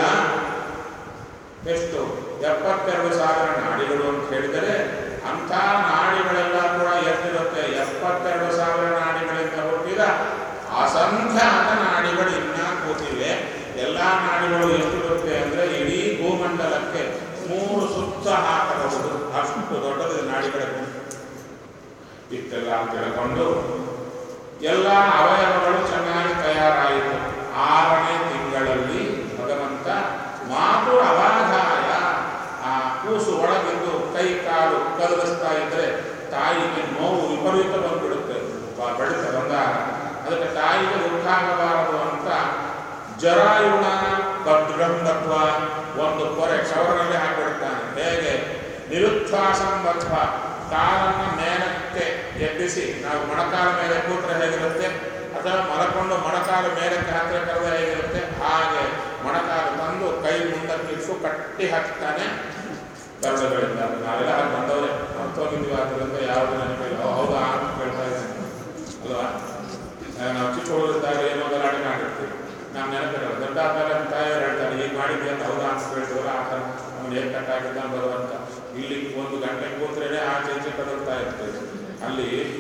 ಎಷ್ಟು ಎಪ್ಪತ್ತೆರಡು ಸಾವಿರ ನಾಡಿಗಳು ಅಂತ ಹೇಳಿದರೆ ಅಂಥ ನಾಡಿಗಳೆಲ್ಲ ಕೂಡ ಎಷ್ಟಿರುತ್ತೆ ಎಪ್ಪತ್ತೆರಡು ಸಾವಿರ ನಾಡಿಗಳಿಂದ ಹುಟ್ಟಿದ ಅಸಂಖ್ಯಾತ ನಾಡಿಗಳು ಇನ್ನ ಕೂತಿವೆ ಎಲ್ಲ ನಾಡಿಗಳು ಎಷ್ಟಿರುತ್ತೆ ಅಂದರೆ ಇಡೀ ಭೂಮಂಡಲಕ್ಕೆ ಮೂರು ಸುತ್ತ ಹಾಕಬಹುದು ಅಷ್ಟು ದೊಡ್ಡದು ನಾಡಿಗಳ ಗುಂಪು ಇಷ್ಟೆಲ್ಲ ತಿಳ್ಕೊಂಡು ಎಲ್ಲ ಅವಯವಗಳು ಚೆನ್ನಾಗಿ ತಯಾರಾಯಿತು ಆರನೇ ತಿಂಗಳಲ್ಲಿ ಭಗವಂತ ಮಾತು ಅವಾಧಾಯ ಆ ಕೂಸು ಒಳಗಿದ್ದು ಕೈ ಕಾಲು ಕದಲಿಸ್ತಾ ಇದ್ರೆ ತಾಯಿಗೆ ನೋವು ವಿಪರೀತ ಬಂದ್ಬಿಡುತ್ತೆ ಬ- ಬೆಳೀತಾ ಬಂದಾಗ ಅದಕ್ಕೆ ತಾಯಿಗೆ ದುಃಖ ಆಗಬಾರದು ಅಂತ ಜರಾಯುಣ ಭದ್ರಂಗತ್ವ ಒಂದು ಕೊರೆ ಶವರನಲ್ಲಿ ಹಾಕಿಬಿಡ್ತಾನೆ ಹೇಗೆ ನಿರುಚ್ಛ್ವಾಸಂಬದ್ಧ ಕಾಲನ್ನ ಮೇಲಕ್ಕೆ ಎಬ್ಬಿಸಿ ನಾವು ಮೊಣಕಾಲ ಮೇಲೆ ಕೂತ್ರೆ ಹೇಗಿರುತ್ತೆ ಅಥವಾ ಮಲಕೊಂಡು ಮೊಣಕಾಲ ಮೇಲಕ್ಕೆ ಹತ್ತಿರ ಕರೆದ ಹೇಗಿರುತ್ತೆ ಹಾಗೆ ಮೊಣಕಾಲ ತಂದು ಕೈ ಮುಂದಕ್ಕೆ ಇಟ್ಟು ಕಟ್ಟಿ ಹಾಕ್ತಾನೆ ಕರುಳುಗಳಿಂದ ನಾವೆಲ್ಲ ಹಾಗೆ ಬಂದವರೇ ಮರ್ತೋಗಿದ್ದೀವಿ ಆದ್ದರಿಂದ ಯಾವುದು ನೆನಪಿಲ್ಲ ಓ, ಹೌದಾ ಅಂತ ಕೇಳ್ತಾ ಇದ್ದೇನೆ ಅಲ್ವಾ ಆ, ನಾವು ಚಿಕ್ಕ ಹುಡುಗರಿದ್ದಾಗ ಏನೋ ಗಲಾಟೆ ಮಾಡಿರ್ತೀವಿ ನಾವು ನೆನಪಿರಲ್ಲ ದೊಡ್ಡ ಆದಾಗ ನಮ್ಮ ತಾಯಿಯವರು ಹೇಳ್ತಾರೆ ಈಗ ಮಾಡಿದ್ದೆ ಅಂತ ಹೌದಾ ಅಂತ ಕೇಳ್ತೀವಲ್ಲ ಆ ಥರ ಅವನು ಹೇಗೆ ಕಟ್ಟಾಗಿದ್ದ ಬರುವಂತ ಇಲ್ಲಿ ಒಂದು ಗಂಟೆ ಕೂತ್ರೇನೆ ಆಚೆ ಈಚೆ ಕದಲ್ತಾ ಇರ್ತೇವೆ ಅಲ್ಲಿ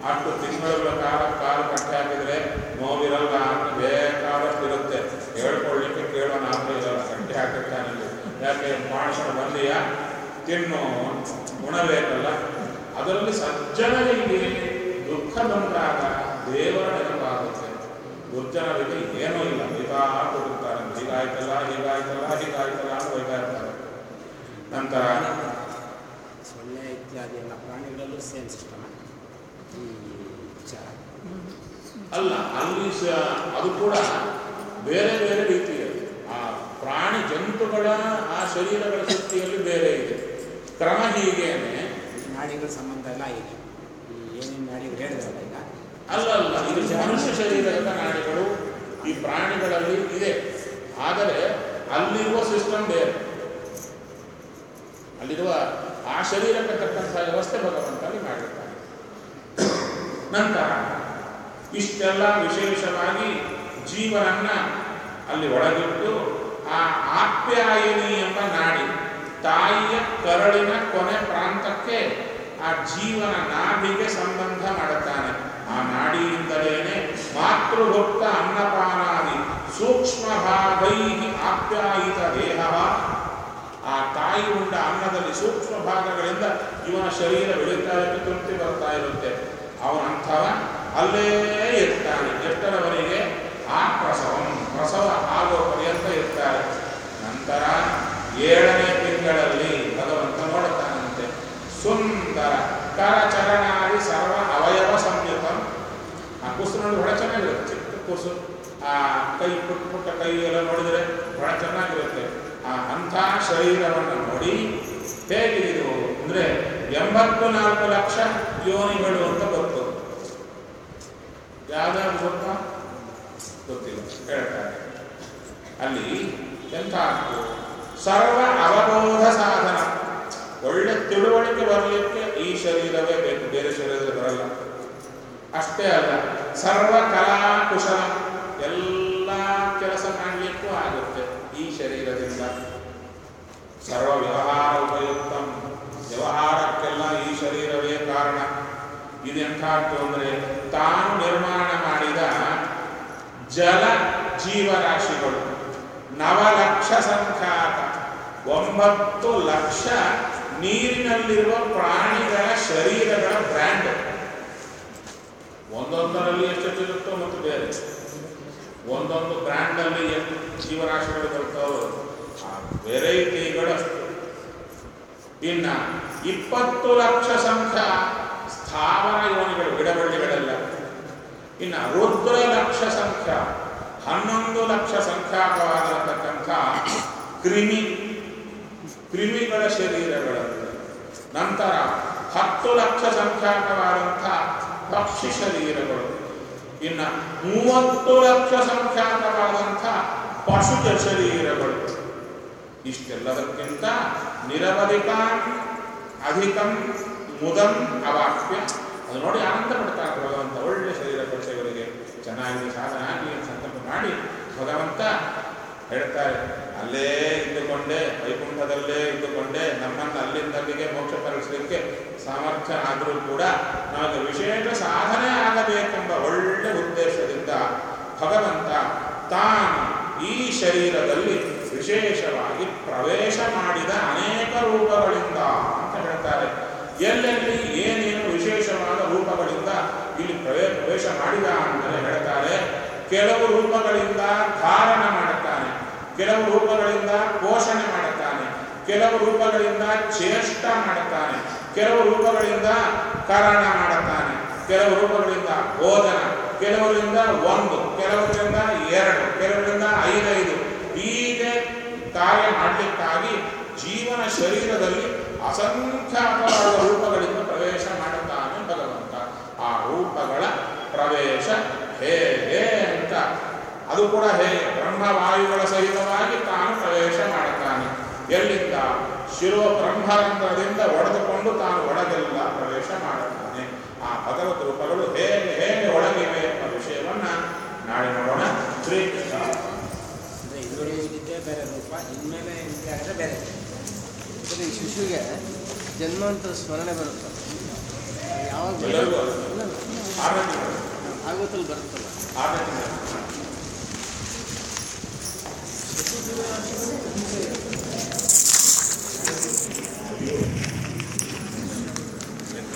ಅಷ್ಟು ತಿಂಗಳ ಕಾಲ ಕಾಲು ಕಟ್ಟೆ ಹಾಕಿದ್ರೆ ನೋವಿರಲ್ಲ ಅಂತ ಬೇಕಾದಷ್ಟು ಇರುತ್ತೆ ಹೇಳ್ಕೊಳ್ಳಿಕ್ಕೆ ಕೇಳೋ ನಾವು ಇರಲ್ಲ ಕಟ್ಟೆ ಹಾಕಿರ್ತಾನೆ ಇಲ್ಲಿ. ಯಾಕೆ ಮಾಡ್ಕೊಂಡು ಬಂದೀಯ ತಿನ್ನು ಉಣಬೇಕಲ್ಲ ಅದರಲ್ಲಿ ಸಜ್ಜನರಿಗೆ ದುಃಖ ಬಂದಾಗ ದೇವರ ನೆನಪಾಗುತ್ತೆ ದುರ್ಜನರಿಗೆ ಏನೂ ಇಲ್ಲ ಬೈತಾ ಕೊಟ್ಟಿರ್ತಾರೆ ಹೀಗಾಯ್ತಲ್ಲ ಹೀಗಾಯ್ತಲ್ಲ ಹೀಗಾಯ್ತಲ್ಲ ಅಂತ ಬೈತಾ ಇರ್ತಾರೆ ನಂತರ ಸೊಳ್ಳೆ ಇತ್ಯಾದಿ ಎಲ್ಲ ಪ್ರಾಣಿಗಳಲ್ಲೂ ಸೇಮ್ ಸಿಸ್ಟಮ್ ಈ ವಿಚಾರ ಅಲ್ಲ ಅಲ್ಲಿ ಸ ಅದು ಕೂಡ ಬೇರೆ ಬೇರೆ ರೀತಿ ಇದೆ ಆ ಪ್ರಾಣಿ ಜಂತುಗಳ ಆ ಶರೀರಗಳ ಶಕ್ತಿಯಲ್ಲಿ ಬೇರೆ ಇದೆ ಕ್ರಮ ಹೀಗೇನೆ ನಾಡಿಗಳ ಸಂಬಂಧ ಎಲ್ಲ ಇದೆ ಈ ಏನೇನು ನಾಡಿಗಳು ಹೇಳಿದ್ರಲ್ಲ ಈಗ ಅಲ್ಲ ಅಲ್ಲ ಇದು ಮನುಷ್ಯ ಶರೀರದ ನಾಡಿಗಳು ಈ ಪ್ರಾಣಿಗಳಲ್ಲಿ ಇದೆ ಆದರೆ ಅಲ್ಲಿರುವ ಸಿಸ್ಟಮ್ ಬೇರೆ ಅಲ್ಲಿರುವ ಆ ಶರೀರಕ್ಕೆ ತಕ್ಕಂತಹ ವ್ಯವಸ್ಥೆ ಭಗವಂತನಲ್ಲಿ ಮಾಡಿರ್ತಾನೆ ನಂತರ ಇಷ್ಟೆಲ್ಲ ವಿಶೇಷವಾಗಿ ಜೀವನನ್ನ ಅಲ್ಲಿ ಒಳಗಿಟ್ಟು ಆ ಆಪ್ಯಾಯಿನಿ ಎಂಬ ನಾಡಿ ತಾಯಿಯ ಕರಳಿನ ಕೊನೆ ಪ್ರಾಂತಕ್ಕೆ ಆ ಜೀವನ ನಾಭಿಗೆ ಸಂಬಂಧ ಮಾಡುತ್ತಾನೆ ಆ ನಾಡಿಯಿಂದಲೇನೆ ಮಾತೃಭುಕ್ತ ಅನ್ನಪಾನಾದಿ ಸೂಕ್ಷ್ಮ ಭಾಗೈ ಆಪ್ಯಾಯಿತ ದೇಹ ಆ ತಾಯಿ ಉಂಡ ಅನ್ನದಲ್ಲಿ ಸೂಕ್ಷ್ಮ ಭಾಗಗಳಿಂದ ಇವನ ಶರೀರ ಬೆಳೀತಾ ಇರುತ್ತೆ ತೃಪ್ತಿ ಬರ್ತಾ ಇರುತ್ತೆ ಅವನಂಥವ ಅಲ್ಲೇ ಇರ್ತಾನೆ ಎಷ್ಟರವರೆಗೆ ಆ ಪ್ರಸವಂ ಪ್ರಸವ ಆಗೋ ಪರ್ಯಂತ ಇರ್ತಾರೆ ನಂತರ ಏಳನೇ ತಿಂಗಳಲ್ಲಿ ಭಗವಂತ ನೋಡುತ್ತಾನಂತೆ ಸುಂದರ ಕರಚರಣಾದಿ ಸರ್ವ ಅವಯವ ಸಂಯುತಂ ಆ ಕೂಸು ನೋಡಿ ಬಹಳ ಚೆನ್ನಾಗಿರುತ್ತೆ ಚಿಕ್ಕ ಕೂಸು ಆ ಕೈ ಪುಟ್ಟ ಪುಟ್ಟ ಕೈ ಎಲ್ಲ ನೋಡಿದರೆ ಬಹಳ ಚೆನ್ನಾಗಿರುತ್ತೆ ಆ ಅಂಥ ಶರೀರವನ್ನು ನೋಡಿ ಹೇಗಿದು ಅಂದರೆ ಎಂಬತ್ತು ನಾಲ್ಕು ಲಕ್ಷ ಯೋನಿಗಳು ಅಂತ ಗೊತ್ತು ಯಾವ್ದಾದ್ರು ಗೊತ್ತಾ ಗೊತ್ತಿಲ್ಲ ಹೇಳ್ತಾರೆ ಅಲ್ಲಿ ಎಂಥ ಆಗ್ತು ಸರ್ವ ಅವಬೋಧ ಸಾಧನ ಒಳ್ಳೆ ತಿಳುವಳಿಕೆ ಬರಲಿಕ್ಕೆ ಈ ಶರೀರವೇ ಬೇಕು ಬೇರೆ ಶರೀರ ಬರಲ್ಲ ಅಷ್ಟೇ ಅಲ್ಲ ಸರ್ವ ಕಲಾ ಕುಶಲ ಎಲ್ಲ ಕೆಲಸ ಮಾಡಲಿಕ್ಕೂ ಆಗುತ್ತೆ ಈ ಶರೀರದಿಂದ ಸರ್ವ ವ್ಯವಹಾರ ಉಪಯುಕ್ತಂ ವ್ಯವಹಾರಕ್ಕೆಲ್ಲ ಈ ಶರೀರವೇ ಕಾರಣ ಇದೆಂಥದ್ದು ಅಂದರೆ ತಾನು ನಿರ್ಮಾಣ ಮಾಡಿದ ಜಲ ಜೀವರಾಶಿಗಳು ನವಲಕ್ಷ ಸಂಖ್ಯಾತ ಒಂಬತ್ತು ಲಕ್ಷ ನೀರಿನಲ್ಲಿರುವ ಪ್ರಾಣಿಗಳ ಶರೀರಗಳ ಬ್ರ್ಯಾಂಡ್ ಒಂದೊಂದರಲ್ಲಿ ಎಷ್ಟೆಷ್ಟಿರುತ್ತೋ ಮತ್ತು ಬೇರೆ ಒಂದೊಂದು ಬ್ರ್ಯಾಂಡಲ್ಲಿ ಎಷ್ಟು ಜೀವರಾಶಿಗಳು ಬರ್ತಾವೋ ಆ ವೆರೈಟಿಗಳು ಅಷ್ಟು ಇನ್ನ ಇಪ್ಪತ್ತು ಲಕ್ಷ ಸಂಖ್ಯಾ ಸ್ಥಾವರ ಯೋನಿಗಳು ಗಿಡಬಳ್ಳಿಗಳೆಲ್ಲ ಇನ್ನು ರುದ್ರ ಲಕ್ಷ ಸಂಖ್ಯಾ ಹನ್ನೊಂದು ಲಕ್ಷ ಸಂಖ್ಯಾಕವಾಗಿರತಕ್ಕಂಥ ಕ್ರಿಮಿ ಕ್ರಿಮಿಗಳ ಶರೀರಗಳಲ್ಲಿ ನಂತರ ಹತ್ತು ಲಕ್ಷ ಸಂಖ್ಯಾಕವಾದಂಥ ಪಕ್ಷಿ ಶರೀರಗಳು ಇನ್ನು ಮೂವತ್ತು ಲಕ್ಷ ಸಂಖ್ಯಾಕವಾದಂಥ ಪಶು ಶರೀರಗಳು ಇಷ್ಟೆಲ್ಲದಕ್ಕಿಂತ ನಿರವಧಿಕ ಅಧಿಕಂ ಮುದಂ ಅವಾಕ್ಯ ಅದು ನೋಡಿ ಆನಂದ ಪಡ್ತಾರೆ ಭಗವಂತ ಒಳ್ಳೆ ಶರೀರ ಕೊಟ್ಟೆಗಳಿಗೆ ಚೆನ್ನಾಗಿದೆ ಸಾಧನ ಆಗಿ ಅಂತ ಸಂಕಲ್ಪ ಮಾಡಿ ಭಗವಂತ ಹೇಳ್ತಾರೆ ಅಲ್ಲೇ ಇದ್ದುಕೊಂಡೆ ವೈಕುಂಠದಲ್ಲೇ ಇದ್ದುಕೊಂಡೆ ನಮ್ಮನ್ನು ಅಲ್ಲಿಂದ ಅಲ್ಲಿಗೆ ಮೋಕ್ಷ ತರಿಸಲಿಕ್ಕೆ ಸಾಮರ್ಥ್ಯ ಆದರೂ ಕೂಡ ನಮಗೆ ವಿಶೇಷ ಸಾಧನೆ ಆಗಬೇಕೆಂಬ ಒಳ್ಳೆ ಉದ್ದೇಶದಿಂದ ಭಗವಂತ ತಾನು ಈ ಶರೀರದಲ್ಲಿ ವಿಶೇಷವಾಗಿ ಪ್ರವೇಶ ಮಾಡಿದ ಅನೇಕ ರೂಪಗಳಿಂದ ಅಂತ ಹೇಳ್ತಾರೆ ಎಲ್ಲೆಲ್ಲಿ ಏನೇನು ವಿಶೇಷವಾದ ರೂಪಗಳಿಂದ ಇಲ್ಲಿ ಪ್ರವೇ ಪ್ರವೇಶ ಮಾಡಿದ ಅಂದರೆ ಹೇಳ್ತಾರೆ ಕೆಲವು ರೂಪಗಳಿಂದ ಧಾರಣ ಮಾಡುತ್ತಾನೆ ಕೆಲವು ರೂಪಗಳಿಂದ ಪೋಷಣೆ ಮಾಡುತ್ತಾನೆ ಕೆಲವು ರೂಪಗಳಿಂದ ಚೇಷ್ಟ ಮಾಡುತ್ತಾನೆ ಕೆಲವು ರೂಪಗಳಿಂದ ಕರಣ ಮಾಡುತ್ತಾನೆ ಕೆಲವು ರೂಪಗಳಿಂದ ಬೋಧನ ಕೆಲವರಿಂದ ಒಂದು ಕೆಲವರಿಂದ ಎರಡು ಕೆಲವರಿಂದ ಐದೈದು ಹೀಗೆ ಕಾರ್ಯ ಮಾಡಲಿಕ್ಕಾಗಿ ಜೀವನ ಶರೀರದಲ್ಲಿ ಅಸಂಖ್ಯಾತವಾದ ರೂಪಗಳಿಂದ ಪ್ರವೇಶ ಮಾಡುತ್ತಾನೆ ಭಗವಂತ ಆ ರೂಪಗಳ ಪ್ರವೇಶ ಹೇಗೆ ಅಂತ ಅದು ಕೂಡ ಹೇಗೆ ಬ್ರಹ್ಮವಾಯುಗಳ ಸಹಿತವಾಗಿ ತಾನು ಪ್ರವೇಶ ಮಾಡುತ್ತಾನೆ ಎಲ್ಲಿಂದ ಶಿರೋ ಬ್ರಹ್ಮರಂಧ್ರದಿಂದ ಒಡೆದುಕೊಂಡು ತಾನು ಒಳಗೆಲ್ಲ ಪ್ರವೇಶ ಮಾಡುತ್ತಾನೆ ಆ ಭಗವತ್ ರೂಪಗಳು ಹೇಗೆ ಹೇಗೆ ಒಳಗಿವೆ ಎಂಬ ವಿಷಯವನ್ನ ನಾಳೆ ನೋಡೋಣ ಶ್ರೀಕೃಷ್ಣ ಅಂದರೆ ಇದುವರೆಗೂ ಇದ್ದಿದ್ದೇ ಬೇರೆ ರೂಪ ಇನ್ಮೇಲೆ ಎಂಟ್ರಿ ಆಗಿದ್ರೆ ಬೇರೆ ಈ ಶಿಶುವಿಗೆ ಜನ್ಮಾಂತರ ಸ್ಮರಣೆ ಬರುತ್ತೆ ಯಾವಾಗ ಎಲ್ಲರಿಗೂ ಅಲ್ಲ. ಇಲ್ಲ, ಇಲ್ಲ. ಆರನೇ ತಿಂಗಳು ಆಗೋತಲ್ಲಿ ಬರುತ್ತಲ್ಲ ಆರನೇ ತಿಂಗಳು